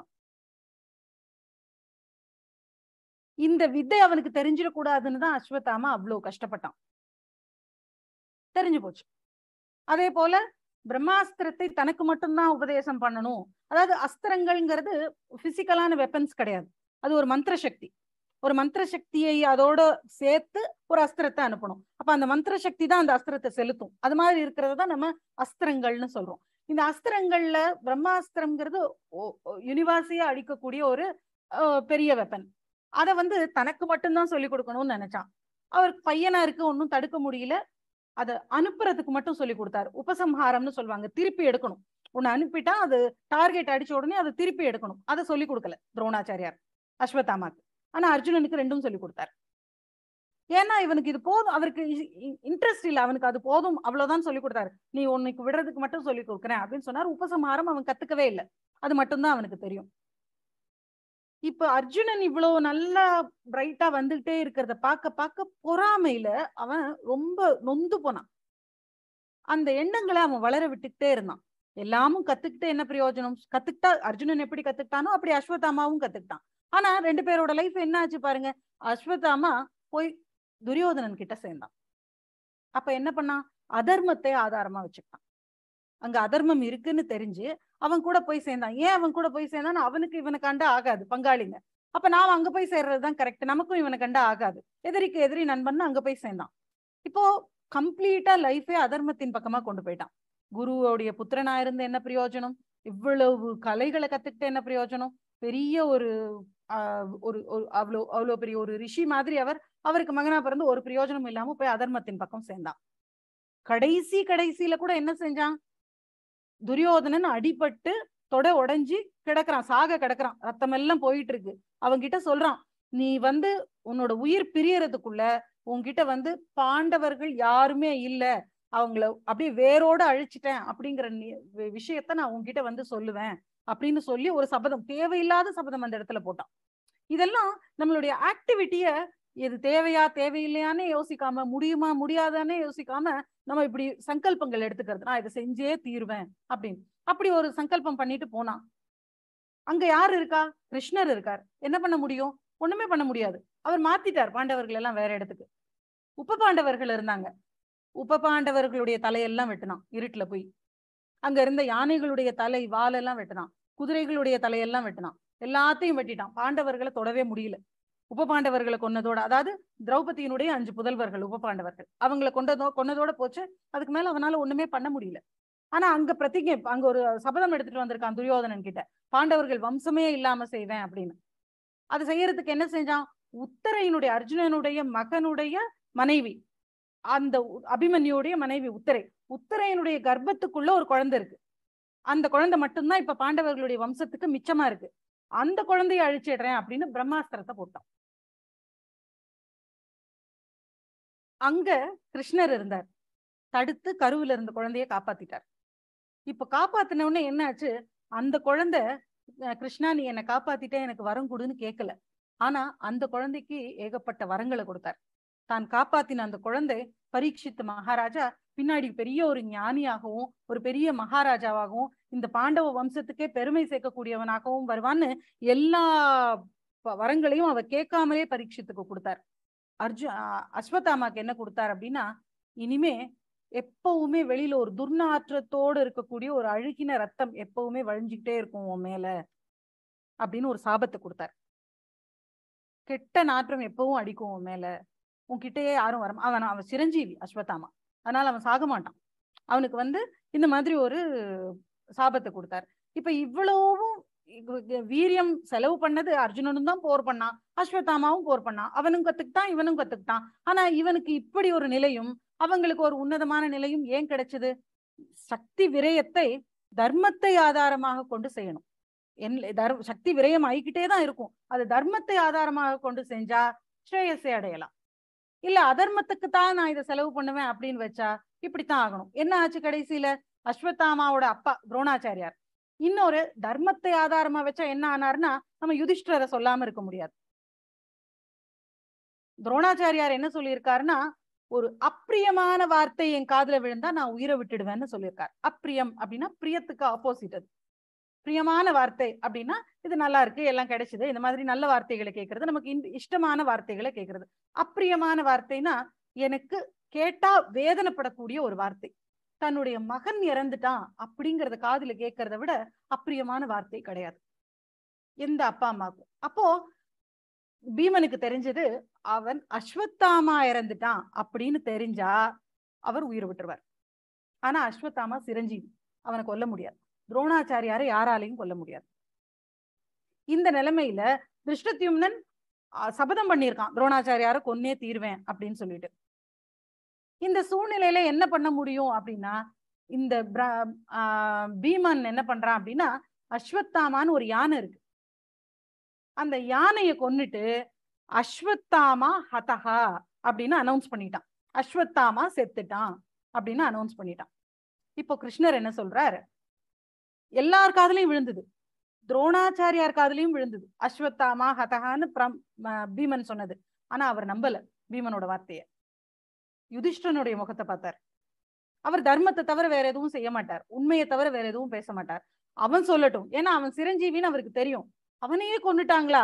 இந்த வித்தை அவனுக்கு தெரிஞ்சிடக்கூடாதுன்னு தான் அஸ்வத்தாமா அவ்வளவு கஷ்டப்பட்டான் தெரிஞ்சு போச்சு அதே போல பிரம்மாஸ்திரத்தை தனக்கு மட்டும்தான் உபதேசம் பண்ணணும் அதாவது அஸ்திரங்கள்ங்கிறது பிசிக்கலான வெப்பன்ஸ் கிடையாது அது ஒரு மந்திர சக்தி ஒரு மந்திர சக்தியை அதோட சேர்த்து ஒரு அஸ்திரத்தை அனுப்பணும் அப்ப அந்த மந்திர சக்தி தான் அந்த அஸ்திரத்தை செலுத்தும் அது மாதிரி இருக்கிறத தான் நம்ம அஸ்திரங்கள்னு சொல்றோம் இந்த அஸ்திரங்கள்ல பிரம்மாஸ்திரம்ங்கிறது யூனிவர்சியா அடிக்கக்கூடிய ஒரு பெரிய வெப்பன் அதை வந்து தனக்கு மட்டும்தான் சொல்லி கொடுக்கணும்னு நினைச்சான் அவர் பையனா இருக்கு ஒன்றும் தடுக்க முடியல அதை அனுப்புறதுக்கு மட்டும் சொல்லி கொடுத்தாரு உபசம்ஹாரம்னு சொல்லுவாங்க திருப்பி எடுக்கணும் ஒன்னு அனுப்பிட்டா அது டார்கெட் அடிச்ச உடனே அதை திருப்பி எடுக்கணும் அதை சொல்லி கொடுக்கல துரோணாச்சாரியார் அஸ்வத்தாமாக்கு ஆனா அர்ஜுனனுக்கு ரெண்டும் சொல்லி கொடுத்தாரு ஏன்னா இவனுக்கு இது போதும் அவருக்கு இன்ட்ரெஸ்ட் இல்லை அவனுக்கு அது போதும் அவ்வளவுதான் சொல்லி கொடுத்தாரு நீ உன்னைக்கு விடுறதுக்கு மட்டும் சொல்லி கொடுக்குறேன் அப்படின்னு சொன்னார் உபசம்ஹாரம் அவன் கத்துக்கவே இல்லை அது மட்டும்தான் அவனுக்கு தெரியும் இப்ப அர்ஜுனன் இவ்வளவு நல்லா பிரைட்டா வந்துகிட்டே இருக்கிறத பார்க்க பார்க்க பொறாமையில அவன் ரொம்ப நொந்து போனான் அந்த எண்ணங்களை அவன் வளர விட்டுக்கிட்டே இருந்தான் எல்லாமும் கத்துக்கிட்டு என்ன பிரயோஜனம் கத்துக்கிட்டா அர்ஜுனன் எப்படி கத்துக்கிட்டானோ அப்படி அஸ்வத்தாமாவும் கத்துக்கிட்டான் ஆனா ரெண்டு பேரோட லைஃப் என்ன ஆச்சு பாருங்க அஸ்வத்தாமா போய் துரியோதனன் கிட்ட சேர்ந்தான் அப்ப என்ன பண்ணான் அதர்மத்தை ஆதாரமா வச்சுக்கிட்டான் அங்க அதர்மம் இருக்குன்னு தெரிஞ்சு அவன் கூட போய் சேர்ந்தான் ஏன் அவன் கூட போய் சேர்ந்தான் அவனுக்கு இவனை கண்டா ஆகாது பங்காளிங்க அப்ப நாம அங்க போய் சேர்றதுதான் கரெக்ட் நமக்கும் இவனை கண்டா ஆகாது எதிரிக்கு எதிரி நண்பன் அங்க போய் சேர்ந்தான் இப்போ கம்ப்ளீட்டா லைஃபே அதர்மத்தின் பக்கமா கொண்டு போயிட்டான் குருவோடைய புத்திரனா இருந்து என்ன பிரயோஜனம் இவ்வளவு கலைகளை கத்துக்கிட்டு என்ன பிரயோஜனம் பெரிய ஒரு ஆஹ் ஒரு ஒரு அவ்வளோ அவ்வளோ பெரிய ஒரு ரிஷி மாதிரி அவர் அவருக்கு மகனா பிறந்து ஒரு பிரயோஜனம் இல்லாம போய் அதர்மத்தின் பக்கம் சேர்ந்தான் கடைசி கடைசியில கூட என்ன செஞ்சான் துரியோதனன் அடிபட்டு தொட உடைஞ்சு கிடக்குறான் சாக கிடக்குறான் ரத்தம் எல்லாம் போயிட்டு இருக்கு அவன்கிட்ட சொல்றான் நீ வந்து உன்னோட உயிர் பிரியறதுக்குள்ள உன்கிட்ட வந்து பாண்டவர்கள் யாருமே இல்ல அவங்கள அப்படியே வேரோட அழிச்சிட்டேன் அப்படிங்கிற நி- வி- விஷயத்த நான் உன்கிட்ட வந்து சொல்லுவேன் அப்படின்னு சொல்லி ஒரு சபதம் தேவையில்லாத சபதம் அந்த இடத்துல போட்டான் இதெல்லாம் நம்மளுடைய ஆக்டிவிட்டிய இது தேவையா தேவையில்லையானே யோசிக்காம முடியுமா முடியாதானே யோசிக்காம நம்ம இப்படி சங்கல்பங்கள் எடுத்துக்கிறது நான் இதை செஞ்சே தீருவேன் அப்படின்னு அப்படி ஒரு சங்கல்பம் பண்ணிட்டு போனான் அங்க யார் இருக்கா கிருஷ்ணர் இருக்கார் என்ன பண்ண முடியும் ஒண்ணுமே பண்ண முடியாது அவர் மாத்திட்டார் பாண்டவர்கள் எல்லாம் வேற இடத்துக்கு உப பாண்டவர்கள் இருந்தாங்க உப பாண்டவர்களுடைய தலையெல்லாம் வெட்டினான் இருட்டுல போய் அங்க இருந்த யானைகளுடைய தலை வாலெல்லாம் வெட்டினான் குதிரைகளுடைய தலையெல்லாம் வெட்டினான் எல்லாத்தையும் வெட்டிட்டான் பாண்டவர்களை தொடவே முடியல உப பாண்டவர்களை கொன்னதோட அதாவது திரௌபதியினுடைய அஞ்சு புதல்வர்கள் உப பாண்டவர்கள் அவங்கள கொண்டதோ கொன்னதோட போச்சு அதுக்கு மேல அவனால ஒண்ணுமே பண்ண முடியல ஆனா அங்க பிரதிஜை அங்க ஒரு சபதம் எடுத்துட்டு வந்திருக்கான் துரியோதனன் கிட்ட பாண்டவர்கள் வம்சமே இல்லாம செய்வேன் அப்படின்னு அது செய்யறதுக்கு என்ன செஞ்சான் உத்தரையினுடைய அர்ஜுனனுடைய மகனுடைய மனைவி அந்த உ- அபிமன்யுடைய மனைவி உத்தரை உத்தரையனுடைய கர்ப்பத்துக்குள்ள ஒரு குழந்தை இருக்கு அந்த குழந்தை மட்டும்தான் இப்ப பாண்டவர்களுடைய வம்சத்துக்கு மிச்சமா இருக்கு அந்த குழந்தையை அழிச்சிடுறேன் அப்படின்னு பிரம்மாஸ்திரத்தை போட்டான் அங்க கிருஷ்ணர் இருந்தார் தடுத்து கருவுல இருந்த குழந்தைய காப்பாத்திட்டார் இப்ப காப்பாத்தின உடனே என்ன ஆச்சு அந்த குழந்தை அஹ், கிருஷ்ணா நீ என்னை காப்பாத்திட்டே எனக்கு வரம் கொடுன்னு கேட்கல ஆனா அந்த குழந்தைக்கு ஏகப்பட்ட வரங்களை கொடுத்தார் தான் காப்பாத்தின அந்த குழந்தை பரீட்சித்து மகாராஜா பின்னாடி பெரிய ஒரு ஞானியாகவும் ஒரு பெரிய மகாராஜாவாகவும் இந்த பாண்டவ வம்சத்துக்கே பெருமை சேர்க்கக்கூடியவனாகவும் வருவான்னு எல்லா ப- வரங்களையும் அவர் கேட்காமலே பரீட்சித்துக்கு கொடுத்தார் அர்ஜு அ- அஸ்வத்தாமாக்கு என்ன கொடுத்தார் அப்படின்னா இனிமே எப்பவுமே வெளியில ஒரு துர்நாற்றத்தோடு இருக்கக்கூடிய ஒரு அழுகின ரத்தம் எப்பவுமே வழிஞ்சுக்கிட்டே இருக்கும் உன் மேல அப்படின்னு ஒரு சாபத்தை கொடுத்தார் கெட்ட நாற்றம் எப்பவும் அடிக்கும் உன் மேல உன்கிட்டயே யாரும் வர அவன் அவன் சிரஞ்சீவி அஸ்வத்தாமா அதனால அவன் சாக மாட்டான் அவனுக்கு வந்து இந்த மாதிரி ஒரு சாபத்தை கொடுத்தார் இப்ப இவ்வளவும் இ- வீரியம் செலவு பண்ணது அர்ஜுனனும் தான் போர் பண்ணான் அஸ்வத்தாமாவும் போர் பண்ணான் அவனும் கத்துக்கிட்டான் இவனும் கத்துக்கிட்டான் ஆனா இவனுக்கு இப்படி ஒரு நிலையும் அவங்களுக்கு ஒரு உன்னதமான நிலையும் ஏன் கிடைச்சது சக்தி விரயத்தை தர்மத்தை ஆதாரமாக கொண்டு செய்யணும் என் தர் சக்தி விரயம் ஆகிக்கிட்டே தான் இருக்கும் அது தர்மத்தை ஆதாரமாக கொண்டு செஞ்சா ஸ்ரேயஸை அடையலாம் இல்ல அதர்மத்துக்கு தான் நான் இதை செலவு பண்ணுவேன் அப்படின்னு வச்சா இப்படித்தான் ஆகணும் என்ன ஆச்சு கடைசியில அஸ்வத்தாமாவோட அப்பா துரோணாச்சாரியார் இன்னொரு தர்மத்தை ஆதாரமா வச்சா என்ன ஆனாருன்னா நம்ம யுதிஷ்டரை சொல்லாம இருக்க முடியாது துரோணாச்சாரியார் என்ன சொல்லியிருக்காருன்னா ஒரு அப்பிரியமான வார்த்தை என் காதுல விழுந்தா நான் உயிரை விட்டுடுவேன்னு சொல்லியிருக்கார் அப்பிரியம் அப்படின்னா பிரியத்துக்கு ஆப்போசிட் அது பிரியமான வார்த்தை அப்படின்னா இது நல்லா இருக்கு எல்லாம் கிடைச்சது இந்த மாதிரி நல்ல வார்த்தைகளை கேட்கறது நமக்கு இந்த இஷ்டமான வார்த்தைகளை கேட்கறது அப்பிரியமான வார்த்தைனா எனக்கு கேட்டா வேதனைப்படக்கூடிய ஒரு வார்த்தை தன்னுடைய மகன் இறந்துட்டான் அப்படிங்கறத காதுல கேட்கறத விட அப்பிரியமான வார்த்தை கிடையாது எந்த அப்பா அம்மாவுக்கும் அப்போ பீமனுக்கு தெரிஞ்சது அவன் அஸ்வத்தாமா இறந்துட்டான் அப்படின்னு தெரிஞ்சா அவர் உயிர் விட்டுருவார் ஆனா அஸ்வத்தாமா சிரஞ்சீவி அவனை கொல்ல முடியாது துரோணாச்சாரியாரை யாராலையும் கொல்ல முடியாது இந்த நிலைமையில திருஷ்டத்யும்னன் அஹ், சபதம் பண்ணியிருக்கான் துரோணாச்சாரியாரை கொன்னே தீர்வேன் அப்படின்னு சொல்லிட்டு இந்த சூழ்நிலையில என்ன பண்ண முடியும் அப்படின்னா இந்த பிர- ஆஹ், பீமன் என்ன பண்றான் அப்படின்னா அஸ்வத்தாமான்னு ஒரு யானை இருக்கு அந்த யானையை கொன்னுட்டு அஸ்வத்தாமா ஹதஹா அப்படின்னு அனௌன்ஸ் பண்ணிட்டான் அஸ்வத்தாமா செத்துட்டான் அப்படின்னு அனௌன்ஸ் பண்ணிட்டான் இப்போ கிருஷ்ணர் என்ன சொல்றாரு எல்லார் காதுலயும் விழுந்தது துரோணாச்சாரியார் காதுலயும் விழுந்தது அஸ்வத்தாமா ஹதஹான்னு பிரம் ம- பீமன் சொன்னது ஆனா அவர் நம்பல பீமனோட வார்த்தைய யுதிஷ்டனுடைய முகத்தை பார்த்தார் அவர் தர்மத்தை தவிர வேற எதுவும் செய்ய மாட்டார் உண்மையை தவிர வேற எதுவும் பேச மாட்டார் அவன் சொல்லட்டும் ஏன்னா அவன் சிரஞ்சீவின்னு அவருக்கு தெரியும் அவனையே கொன்னுட்டாங்களா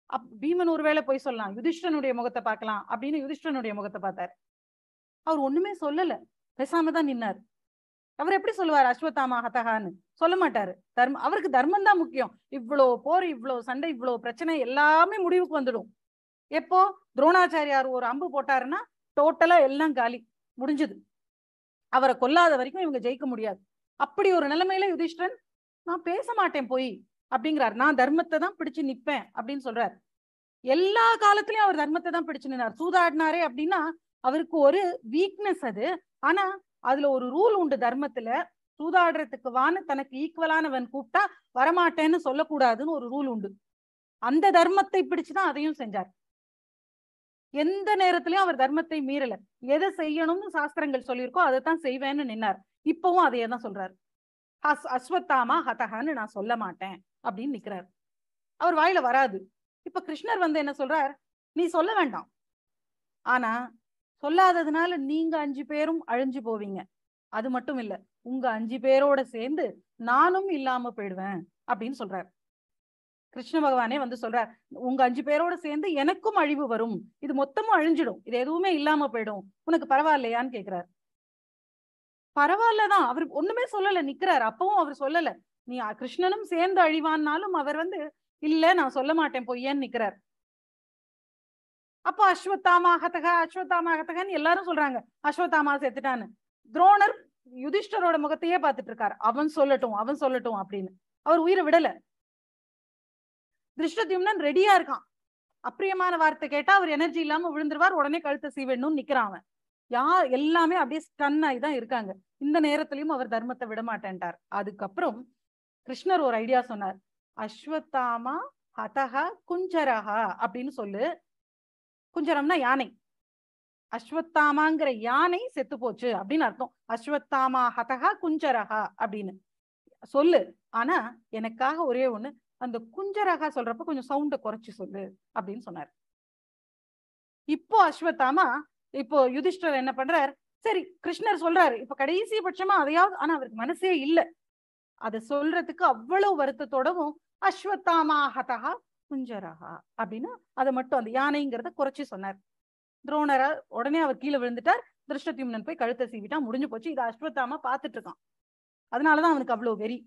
அப் பீமன் ஒருவேளை போய் சொல்லலாம் யுதிஷ்டனுடைய முகத்தை பார்க்கலாம் அப்படின்னு யுதிஷ்டனுடைய முகத்தை பார்த்தாரு அவர் ஒண்ணுமே சொல்லல பேசாம தான் நின்னார் அவர் எப்படி சொல்லுவார் அஸ்வத்தாமா ஹதகான்னு சொல்ல மாட்டாரு தர்ம அவருக்கு தர்மம் தான் முக்கியம் இவ்வளோ போர் இவ்வளோ சண்டை இவ்வளோ பிரச்சனை எல்லாமே முடிவுக்கு வந்துடும் எப்போ துரோணாச்சாரியார் ஒரு அம்பு போட்டாருன்னா டோட்டலா எல்லாம் காலி முடிஞ்சது அவரை கொல்லாத வரைக்கும் இவங்க ஜெயிக்க முடியாது அப்படி ஒரு நிலைமையில யுதிஷ்டன் நான் பேச மாட்டேன் போய் அப்படிங்கிறார் நான் தர்மத்தை தான் பிடிச்சு நிப்பேன் அப்படின்னு சொல்றார் எல்லா காலத்திலயும் அவர் தர்மத்தை தான் பிடிச்சு நின்னார் சூதாடினாரே அப்படின்னா அவருக்கு ஒரு வீக்னஸ் அது ஆனா அதுல ஒரு ரூல் உண்டு தர்மத்துல சூதாடுறதுக்கு வான்னு தனக்கு ஈக்குவலானவன் கூப்பிட்டா வரமாட்டேன்னு சொல்லக்கூடாதுன்னு ஒரு ரூல் உண்டு அந்த தர்மத்தை பிடிச்சுதான் அதையும் செஞ்சார் எந்த நேரத்திலயும் அவர் தர்மத்தை மீறல எதை செய்யணும்னு சாஸ்திரங்கள் சொல்லியிருக்கோ அதை தான் செய்வேன்னு நின்னார் இப்பவும் அதையே தான் சொல்றாரு அஸ் அஸ்வத்தாமா ஹதஹான்னு நான் சொல்ல மாட்டேன் அப்படின்னு நிக்கிறார் அவர் வாயில வராது இப்ப கிருஷ்ணர் வந்து என்ன சொல்றார் நீ சொல்ல வேண்டாம் ஆனா சொல்லாததுனால நீங்க அஞ்சு பேரும் அழிஞ்சு போவீங்க அது மட்டும் இல்ல உங்க அஞ்சு பேரோட சேர்ந்து நானும் இல்லாம போயிடுவேன் அப்படின்னு சொல்றார் கிருஷ்ண பகவானே வந்து சொல்றார் உங்க அஞ்சு பேரோட சேர்ந்து எனக்கும் அழிவு வரும் இது மொத்தமும் அழிஞ்சிடும் இது எதுவுமே இல்லாம போயிடும் உனக்கு பரவாயில்லையான்னு கேக்குறார் பரவாயில்லதான் அவர் ஒண்ணுமே சொல்லல நிக்கிறார் அப்பவும் அவர் சொல்லல நீ அ- கிருஷ்ணனும் சேர்ந்து அழிவான்னாலும் அவர் வந்து இல்ல நான் சொல்ல மாட்டேன் பொய்யன்னு நிக்கிறார் அப்போ அஸ்வத்தாமா ஹதகா அஸ்வத்தாமா ஹதகான்னு எல்லாரும் சொல்றாங்க அஸ்வத்தாமா செத்துட்டான்னு துரோணர் யுதிஷ்டரோட முகத்தையே பார்த்துட்டு இருக்காரு அவன் சொல்லட்டும் அவன் சொல்லட்டும் அப்படின்னு அவர் உயிரை விடல திருஷ்டத்யும்னன் ரெடியா இருக்கான் அப்பிரியமான வார்த்தை கேட்டா அவர் எனர்ஜி இல்லாம விழுந்துருவார் உடனே கழுத்தை சீவெண்ணும்னு நிக்கிறான் அவன் யார் எல்லாமே அப்படியே ஸ்டன் ஆகி தான் இருக்காங்க இந்த நேரத்திலயும் அவர் தர்மத்தை விட மாட்டேன்ட்டார் அதுக்கப்புறம் கிருஷ்ணர் ஒரு ஐடியா சொன்னார் அஸ்வத்தாமா ஹதஹா குஞ்சரஹா அப்படின்னு சொல்லு குஞ்சரம்னா யானை அஸ்வத்தாமாங்கிற யானை செத்து போச்சு அப்படின்னு அர்த்தம் அஸ்வத்தாமா ஹதஹா குஞ்சரஹா அப்படின்னு சொல்லு ஆனா எனக்காக ஒரே ஒண்ணு அந்த குஞ்சரகா சொல்றப்ப கொஞ்சம் சவுண்ட குறைச்சு சொல்லு அப்படின்னு சொன்னார் இப்போ அஸ்வத்தாமா இப்போ யுதிஷ்டர் என்ன பண்றார் சரி கிருஷ்ணர் சொல்றாரு இப்ப கடைசி பட்சமா அதையாவது ஆனா அவருக்கு மனசே இல்ல அத சொல்றதுக்கு அவ்வளவு வருத்தத்தோடவும் அஸ்வத்தாமா ஹதஹா குஞ்சரஹா அப்படின்னு அதை மட்டும் அந்த யானைங்கிறத குறைச்சு சொன்னார் துரோணரா உடனே அவர் கீழே விழுந்துட்டார் திருஷ்டத்யும்னன் போய் கழுத்தை சீவிட்டா முடிஞ்சு போச்சு இதை அஸ்வத்தாமா பார்த்துட்டு இருக்கான் அதனாலதான் அவனுக்கு அவ்வளவு வெறி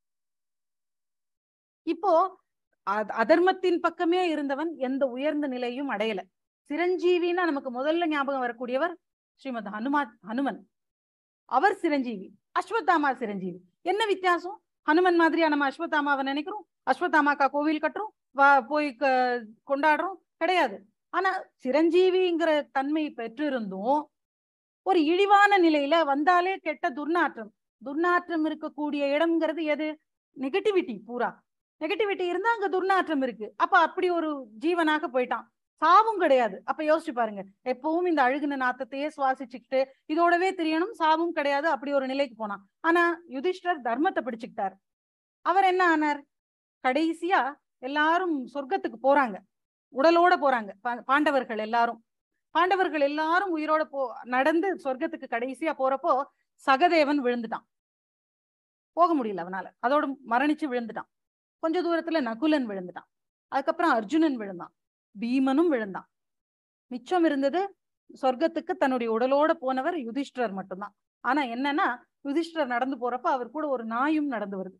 இப்போ அத- அதர்மத்தின் பக்கமே இருந்தவன் எந்த உயர்ந்த நிலையும் அடையல சிரஞ்சீவின்னா நமக்கு முதல்ல ஞாபகம் வரக்கூடியவர் ஸ்ரீமத் ஹனுமா ஹனுமன் அவர் சிரஞ்சீவி அஸ்வத்தாமா சிரஞ்சீவி என்ன வித்தியாசம் ஹனுமன் மாதிரியா நம்ம அஸ்வத்தாமாவை நினைக்கிறோம் அஸ்வத்தாமாக்கா கோவில் கட்டுறோம் வா போய் க- கொண்டாடுறோம் கிடையாது ஆனா சிரஞ்சீவிங்கிற தன்மை பெற்றிருந்தும் ஒரு இழிவான நிலையில வந்தாலே கெட்ட துர்நாற்றம் துர்நாற்றம் இருக்கக்கூடிய இடம்ங்கிறது எது நெகட்டிவிட்டி பூரா நெகட்டிவிட்டி இருந்தா அங்க துர்நாற்றம் இருக்கு அப்ப அப்படி ஒரு ஜீவனாக போயிட்டான் சாவும் கிடையாது அப்ப யோசிச்சு பாருங்க எப்பவும் இந்த அழுகுன நாத்தத்தையே சுவாசிச்சுக்கிட்டு இதோடவே தெரியணும் சாவும் கிடையாது அப்படி ஒரு நிலைக்கு போனான் ஆனா யுதிஷ்டர் தர்மத்தை பிடிச்சுக்கிட்டார் அவர் என்ன ஆனார் கடைசியா எல்லாரும் சொர்க்கத்துக்கு போறாங்க உடலோட போறாங்க பா- பாண்டவர்கள் எல்லாரும் பாண்டவர்கள் எல்லாரும் உயிரோட போ நடந்து சொர்க்கத்துக்கு கடைசியா போறப்போ சகதேவன் விழுந்துட்டான் போக முடியல அவனால அதோட மரணிச்சு விழுந்துட்டான் கொஞ்ச தூரத்துல நகுலன் விழுந்துட்டான் அதுக்கப்புறம் அர்ஜுனன் விழுந்தான் பீமனும் விழுந்தான் மிச்சம் இருந்தது சொர்க்கத்துக்கு தன்னுடைய உடலோட போனவர் யுதிஷ்டர் மட்டும்தான் ஆனா என்னன்னா யுதிஷ்டர் நடந்து போறப்ப அவர் கூட ஒரு நாயும் நடந்து வருது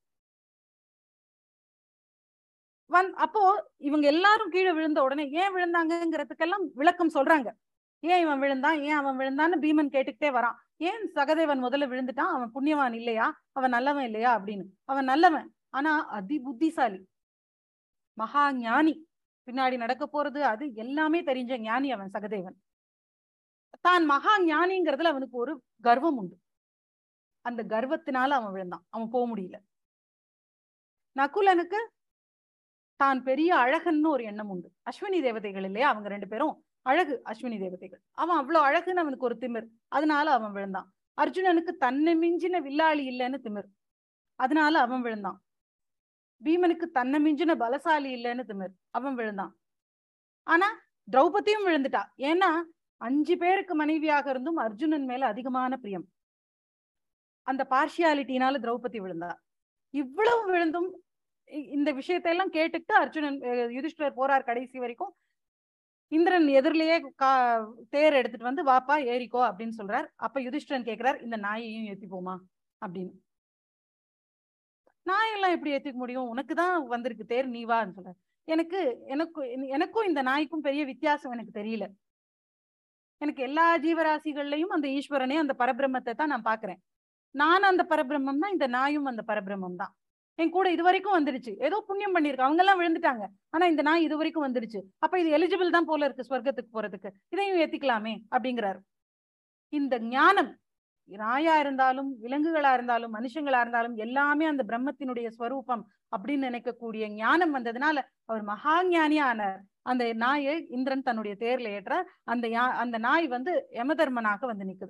வந் அப்போ இவங்க எல்லாரும் கீழே விழுந்த உடனே ஏன் விழுந்தாங்கங்கிறதுக்கெல்லாம் விளக்கம் சொல்றாங்க ஏன் இவன் விழுந்தான் ஏன் அவன் விழுந்தான்னு பீமன் கேட்டுக்கிட்டே வரான் ஏன் சகதேவன் முதல்ல விழுந்துட்டான் அவன் புண்ணியவான் இல்லையா அவன் நல்லவன் இல்லையா அப்படின்னு அவன் நல்லவன் ஆனா அதி புத்திசாலி மகா ஞானி பின்னாடி நடக்க போறது அது எல்லாமே தெரிஞ்ச ஞானி அவன் சகதேவன் தான் மகா ஞானிங்கிறதுல அவனுக்கு ஒரு கர்வம் உண்டு அந்த கர்வத்தினால அவன் விழுந்தான் அவன் போக முடியல நகுலனுக்கு தான் பெரிய அழகன்னு ஒரு எண்ணம் உண்டு அஸ்வினி தேவதைகள் இல்லையா அவங்க ரெண்டு பேரும் அழகு அஸ்வினி தேவதைகள் அவன் அவ்வளவு அழகுன்னு அவனுக்கு ஒரு திமிர் அதனால அவன் விழுந்தான் அர்ஜுனனுக்கு தன்னை மிஞ்சின வில்லாளி இல்லைன்னு திமிர் அதனால அவன் விழுந்தான் பீமனுக்கு தன்னை மிஞ்சின பலசாலி இல்லைன்னு திமிர் அவன் விழுந்தான் ஆனா திரௌபதியும் விழுந்துட்டா ஏன்னா அஞ்சு பேருக்கு மனைவியாக இருந்தும் அர்ஜுனன் மேல அதிகமான பிரியம் அந்த பார்ஷியாலிட்டினால திரௌபதி விழுந்தா இவ்வளவு விழுந்தும் இ- இந்த விஷயத்தை எல்லாம் கேட்டுட்டு அர்ஜுனன் அஹ், யுதிஷ்டிரர் போறார் கடைசி வரைக்கும் இந்திரன் எதிரிலேயே கா தேர் எடுத்துட்டு வந்து வாப்பா ஏறிக்கோ அப்படின்னு சொல்றார் அப்ப யுதிஷ்டிரன் கேக்குறார் இந்த நாயையும் ஏத்திப்போமா அப்படின்னு நாயெல்லாம் எப்படி ஏத்திக்க முடியும் உனக்கு தான் வந்திருக்கு தேர் நீ வான்னு சொல்றார் எனக்கு எனக்கு எனக்கும் இந்த நாய்க்கும் பெரிய வித்தியாசம் எனக்கு தெரியல எனக்கு எல்லா ஜீவராசிகள்லயும் அந்த ஈஸ்வரனே அந்த பரபிரம்மத்தை தான் நான் பாக்குறேன் நான் அந்த பரபிரம்மம் தான் இந்த நாயும் அந்த பரபிரம்மம் தான் என் கூட இது வரைக்கும் வந்துடுச்சு ஏதோ புண்ணியம் பண்ணிருக்கு அவங்க எல்லாம் விழுந்துட்டாங்க ஆனா இந்த நாய் இது வரைக்கும் வந்துடுச்சு அப்ப இது எலிஜிபிள் தான் போல இருக்கு ஸ்வர்க்கத்துக்கு போறதுக்கு இதையும் ஏத்திக்கலாமே அப்படிங்கிறாரு இந்த ஞானம் நாயா இருந்தாலும் விலங்குகளா இருந்தாலும் மனுஷங்களா இருந்தாலும் எல்லாமே அந்த பிரம்மத்தினுடைய ஸ்வரூபம் அப்படின்னு நினைக்கக்கூடிய ஞானம் வந்ததுனால அவர் மகா ஞானியா ஆனார் அந்த நாயை இந்திரன் தன்னுடைய தேர்ல ஏற்ற அந்த யா- அந்த நாய் வந்து யமதர்மனாக வந்து நிக்குது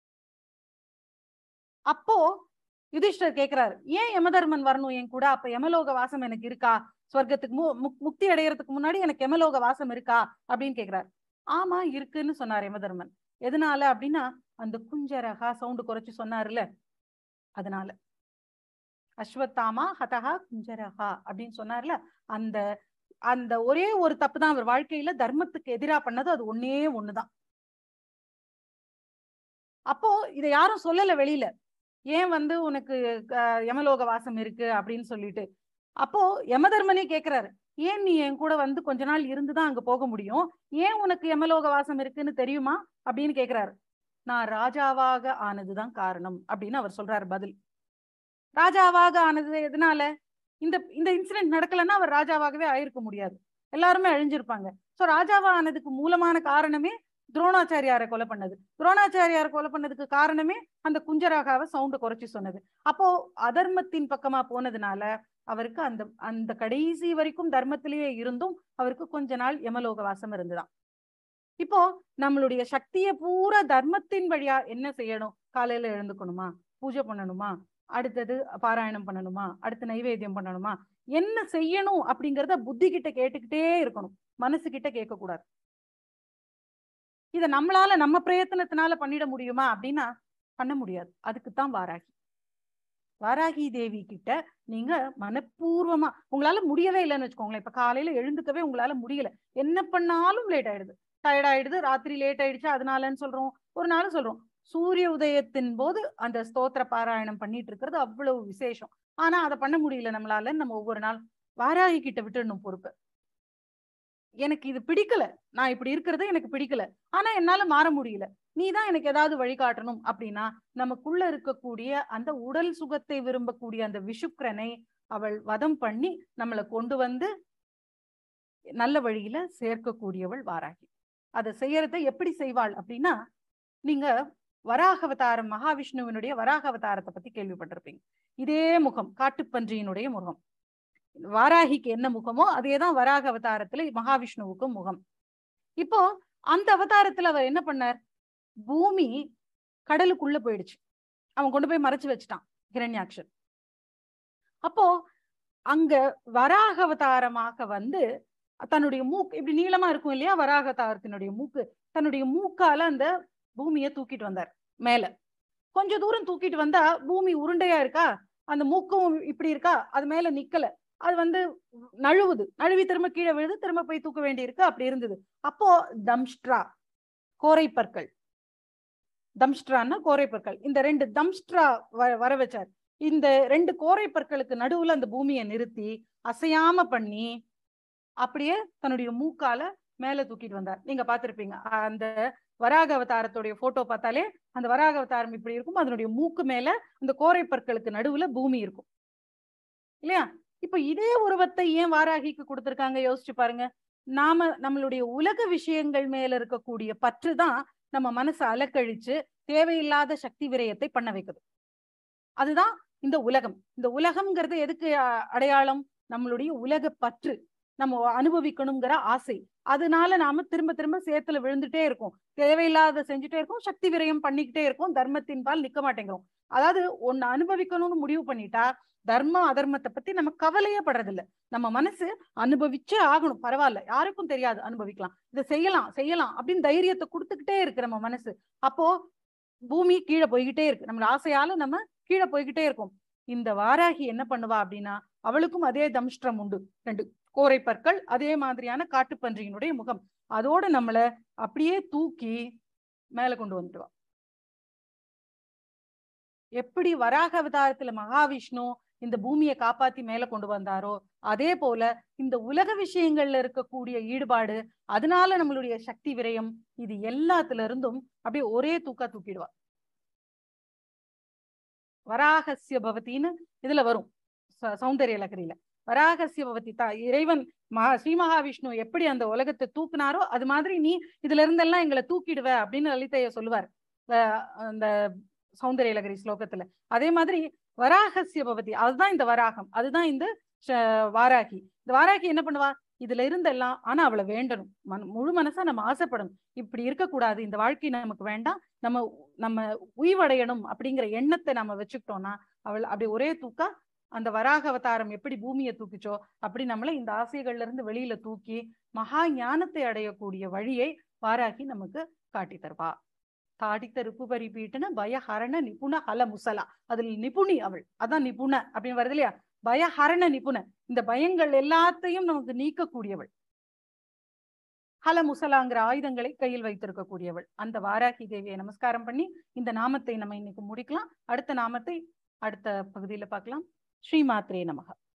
அப்போ யுதிஷ்டர் கேக்குறாரு ஏன் யமதர்மன் வரணும் என் கூட அப்ப யமலோக வாசம் எனக்கு இருக்கா ஸ்வர்க்கத்துக்கு மு முக்- முக்தி அடையறதுக்கு முன்னாடி எனக்கு யமலோக வாசம் இருக்கா அப்படின்னு கேக்குறாரு ஆமா இருக்குன்னு சொன்னார் யமதர்மன் எதனால அப்படின்னா அந்த குஞ்சரகா சவுண்டு குறைச்சு சொன்னாருல்ல அதனால அஸ்வத்தாமா ஹதஹா குஞ்சரகா அப்படின்னு சொன்னார்ல அந்த அந்த ஒரே ஒரு தப்பு தான் அவர் வாழ்க்கையில தர்மத்துக்கு எதிரா பண்ணது அது ஒன்னே ஒண்ணுதான் அப்போ இதை யாரும் சொல்லல வெளியில ஏன் வந்து உனக்கு அஹ், யமலோக வாசம் இருக்கு அப்படின்னு சொல்லிட்டு அப்போ யமதர்மனே கேக்குறாரு ஏன் நீ என் கூட வந்து கொஞ்ச நாள் இருந்துதான் அங்க போக முடியும் ஏன் உனக்கு யமலோக வாசம் இருக்குன்னு தெரியுமா அப்படின்னு கேக்குறாரு நான் ராஜாவாக ஆனதுதான் காரணம் அப்படின்னு அவர் சொல்றாரு பதில் ராஜாவாக ஆனது எதனால இந்த இந்த இன்சிடென்ட் நடக்கலன்னா அவர் ராஜாவாகவே ஆயிருக்க முடியாது எல்லாருமே அழிஞ்சிருப்பாங்க சோ ராஜாவா ஆனதுக்கு மூலமான காரணமே துரோணாச்சாரியாரை கொலை பண்ணது துரோணாச்சாரியாரை கொலை பண்ணதுக்கு காரணமே அந்த குஞ்சராகாவை சவுண்ட குறைச்சு சொன்னது அப்போ அதர்மத்தின் பக்கமா போனதுனால அவருக்கு அந்த அந்த கடைசி வரைக்கும் தர்மத்திலேயே இருந்தும் அவருக்கு கொஞ்ச நாள் யமலோக வாசம் இருந்துதான் இப்போ நம்மளுடைய சக்தியை பூரா தர்மத்தின் வழியா என்ன செய்யணும் காலையில எழுந்துக்கணுமா பூஜை பண்ணணுமா அடுத்தது பாராயணம் பண்ணணுமா அடுத்து நைவேத்தியம் பண்ணணுமா என்ன செய்யணும் அப்படிங்கறத புத்தி கிட்ட கேட்டுக்கிட்டே இருக்கணும் மனசு கிட்ட கேட்க கூடாது இத நம்மளால நம்ம பிரயத்தனத்தினால பண்ணிட முடியுமா அப்படின்னா பண்ண முடியாது அதுக்குத்தான் வாராகி வாராகி தேவி கிட்ட நீங்க மனப்பூர்வமா உங்களால முடியவே இல்லைன்னு வச்சுக்கோங்களேன் இப்ப காலையில எழுந்துக்கவே உங்களால முடியல என்ன பண்ணாலும் லேட் ஆயிடுது டயர்ட் ஆயிடுது ராத்திரி லேட் ஆயிடுச்சு அதனாலன்னு சொல்றோம் ஒரு நாள் சொல்றோம் சூரிய உதயத்தின் போது அந்த ஸ்தோத்திர பாராயணம் பண்ணிட்டு இருக்கிறது அவ்வளவு விசேஷம் ஆனா அதை பண்ண முடியல நம்மளால நம்ம ஒவ்வொரு நாள் வாராகி கிட்ட விட்டுடணும் பொறுப்பு எனக்கு இது பிடிக்கல நான் இப்படி இருக்கிறது எனக்கு பிடிக்கல ஆனா என்னால மாற முடியல நீ தான் எனக்கு ஏதாவது வழிகாட்டணும் அப்படின்னா நமக்குள்ள இருக்கக்கூடிய அந்த உடல் சுகத்தை விரும்பக்கூடிய அந்த விஷுக்கிரனை அவள் வதம் பண்ணி நம்மளை கொண்டு வந்து நல்ல வழியில சேர்க்கக்கூடியவள் வாராகி அதை செய்யறதை எப்படி செய்வாள் அப்படின்னா நீங்க வராக அவதாரம் மகாவிஷ்ணுவினுடைய வராக அவதாரத்தை பத்தி கேள்விப்பட்டிருப்பீங்க இதே முகம் காட்டுப்பன்றியினுடைய முகம் வாராகிக்கு என்ன முகமோ அதேதான் வராக அவதாரத்துல மகாவிஷ்ணுவுக்கும் முகம் இப்போ அந்த அவதாரத்துல அவர் என்ன பண்ணார் பூமி கடலுக்குள்ள போயிடுச்சு அவன் கொண்டு போய் மறைச்சு வச்சுட்டான் ஹிரண்யாக்ஷன் அப்போ அங்க வராக அவதாரமாக வந்து தன்னுடைய மூக்கு இப்படி நீளமா இருக்கும் இல்லையா வராக அவதாரத்தினுடைய மூக்கு தன்னுடைய மூக்கால அந்த பூமியை தூக்கிட்டு வந்தார் மேல கொஞ்ச தூரம் தூக்கிட்டு வந்தா பூமி உருண்டையா இருக்கா அந்த மூக்கும் இப்படி இருக்கா அது மேல நிக்கல அது வந்து நழுவுது நழுவி திரும்ப கீழே விழுது திரும்ப போய் தூக்க வேண்டி இருக்கு அப்படி இருந்தது அப்போ தம்ஸ்ட்ரா கோரைப்பற்கள் தம்ஸ்ட்ரான்னா கோரைப்பற்கள் இந்த ரெண்டு தம்ஸ்ட்ரா வ- வர வச்சார் இந்த ரெண்டு கோரைப்பற்களுக்கு நடுவுல அந்த பூமியை நிறுத்தி அசையாம பண்ணி அப்படியே தன்னுடைய மூக்கால மேல தூக்கிட்டு வந்தார் நீங்க பாத்திருப்பீங்க அந்த வராக அவதாரத்துடைய போட்டோ பார்த்தாலே அந்த வராக அவதாரம் இப்படி இருக்கும் அதனுடைய மூக்கு மேல அந்த கோரைப்பற்களுக்கு நடுவுல பூமி இருக்கும் இல்லையா இப்ப இதே உருவத்தை ஏன் வாராகிக்கு கொடுத்திருக்காங்க யோசிச்சு பாருங்க நாம நம்மளுடைய உலக விஷயங்கள் மேல இருக்கக்கூடிய பற்று தான் நம்ம மனசை அலக்கழிச்சு தேவையில்லாத சக்தி விரயத்தை பண்ண வைக்குது அதுதான் இந்த உலகம் இந்த உலகம்ங்கிறது எதுக்கு அ- அடையாளம் நம்மளுடைய உலக பற்று நம்ம அனுபவிக்கணுங்கிற ஆசை அதனால நாம திரும்ப திரும்ப சேத்துல விழுந்துட்டே இருக்கோம் தேவையில்லாத செஞ்சுட்டே இருக்கோம் சக்தி விரயம் பண்ணிக்கிட்டே இருக்கோம் தர்மத்தின் பால் நிக்க மாட்டேங்கிறோம் அதாவது ஒன்னு அனுபவிக்கணும்னு முடிவு பண்ணிட்டா தர்மம் அதர்மத்தை பத்தி நம்ம கவலையே படுறதில்ல நம்ம மனசு அனுபவிச்சே ஆகணும் பரவாயில்ல யாருக்கும் தெரியாது அனுபவிக்கலாம் இதை செய்யலாம் செய்யலாம் அப்படின்னு தைரியத்தை கொடுத்துக்கிட்டே இருக்கு நம்ம மனசு அப்போ பூமி கீழே போய்கிட்டே இருக்கு நம்மள ஆசையால நம்ம கீழே போய்கிட்டே இருக்கோம் இந்த வாராகி என்ன பண்ணுவா அப்படின்னா அவளுக்கும் அதே தம்ஷ்டம் உண்டு ரெண்டு கோரை பற்கள் அதே மாதிரியான காட்டுப்பன்றியினுடைய முகம் அதோட நம்மள அப்படியே தூக்கி மேல கொண்டு வந்துடுவா எப்படி வராக அவதாரத்துல மகாவிஷ்ணு இந்த பூமியை காப்பாத்தி மேல கொண்டு வந்தாரோ அதே போல இந்த உலக விஷயங்கள்ல இருக்கக்கூடிய ஈடுபாடு அதனால நம்மளுடைய சக்தி விரயம் இது எல்லாத்துல இருந்தும் அப்படியே ஒரே தூக்கா தூக்கிடுவா வராகசிய பவத்தின்னு இதுல வரும் ச- சௌந்தர்ய லகரியில வராகசிய பவதி தா இறைவன் மகா ஸ்ரீ மகாவிஷ்ணு எப்படி அந்த உலகத்தை தூக்குனாரோ அது மாதிரி நீ இதுல இருந்தெல்லாம் எங்களை தூக்கிடுவ அப்படின்னு லலிதைய சொல்லுவார் அஹ் அந்த சௌந்தர்ய லகரி ஸ்லோகத்துல அதே மாதிரி வராகசிய பவதி அதுதான் இந்த வராகம் அதுதான் இந்த ச- வாராகி இந்த வாராகி என்ன பண்ணுவா இதுல இருந்தெல்லாம் ஆனா அவளை வேண்டணும் மன முழு மனசா நம்ம ஆசைப்படணும் இப்படி இருக்கக்கூடாது இந்த வாழ்க்கை நமக்கு வேண்டாம் நம்ம நம்ம உய்வடையணும் அப்படிங்கிற எண்ணத்தை நம்ம வச்சுக்கிட்டோம்னா அவள் அப்படி ஒரே தூக்கா அந்த வராக அவதாரம் எப்படி பூமியை தூக்கிச்சோ அப்படி நம்மளை இந்த ஆசைகள்ல இருந்து வெளியில தூக்கி மகா ஞானத்தை அடையக்கூடிய வழியை வாராகி நமக்கு காட்டி தருவா தாடித்த ரிப்பு பரிபீட்டுன பயஹரண நிபுண ஹல முசலா அதில் நிபுணி அவள் அதான் நிபுண அப்படின்னு வருது இல்லையா பயஹரண நிபுண இந்த பயங்கள் எல்லாத்தையும் நமக்கு நீக்கக்கூடியவள் ஹல முசலாங்கிற ஆயுதங்களை கையில் வைத்திருக்கக்கூடியவள் அந்த வாராகி தேவியை நமஸ்காரம் பண்ணி இந்த நாமத்தை நம்ம இன்னைக்கு முடிக்கலாம் அடுத்த நாமத்தை அடுத்த பகுதியில பார்க்கலாம் ஸ்ரீமாத்ரே நமக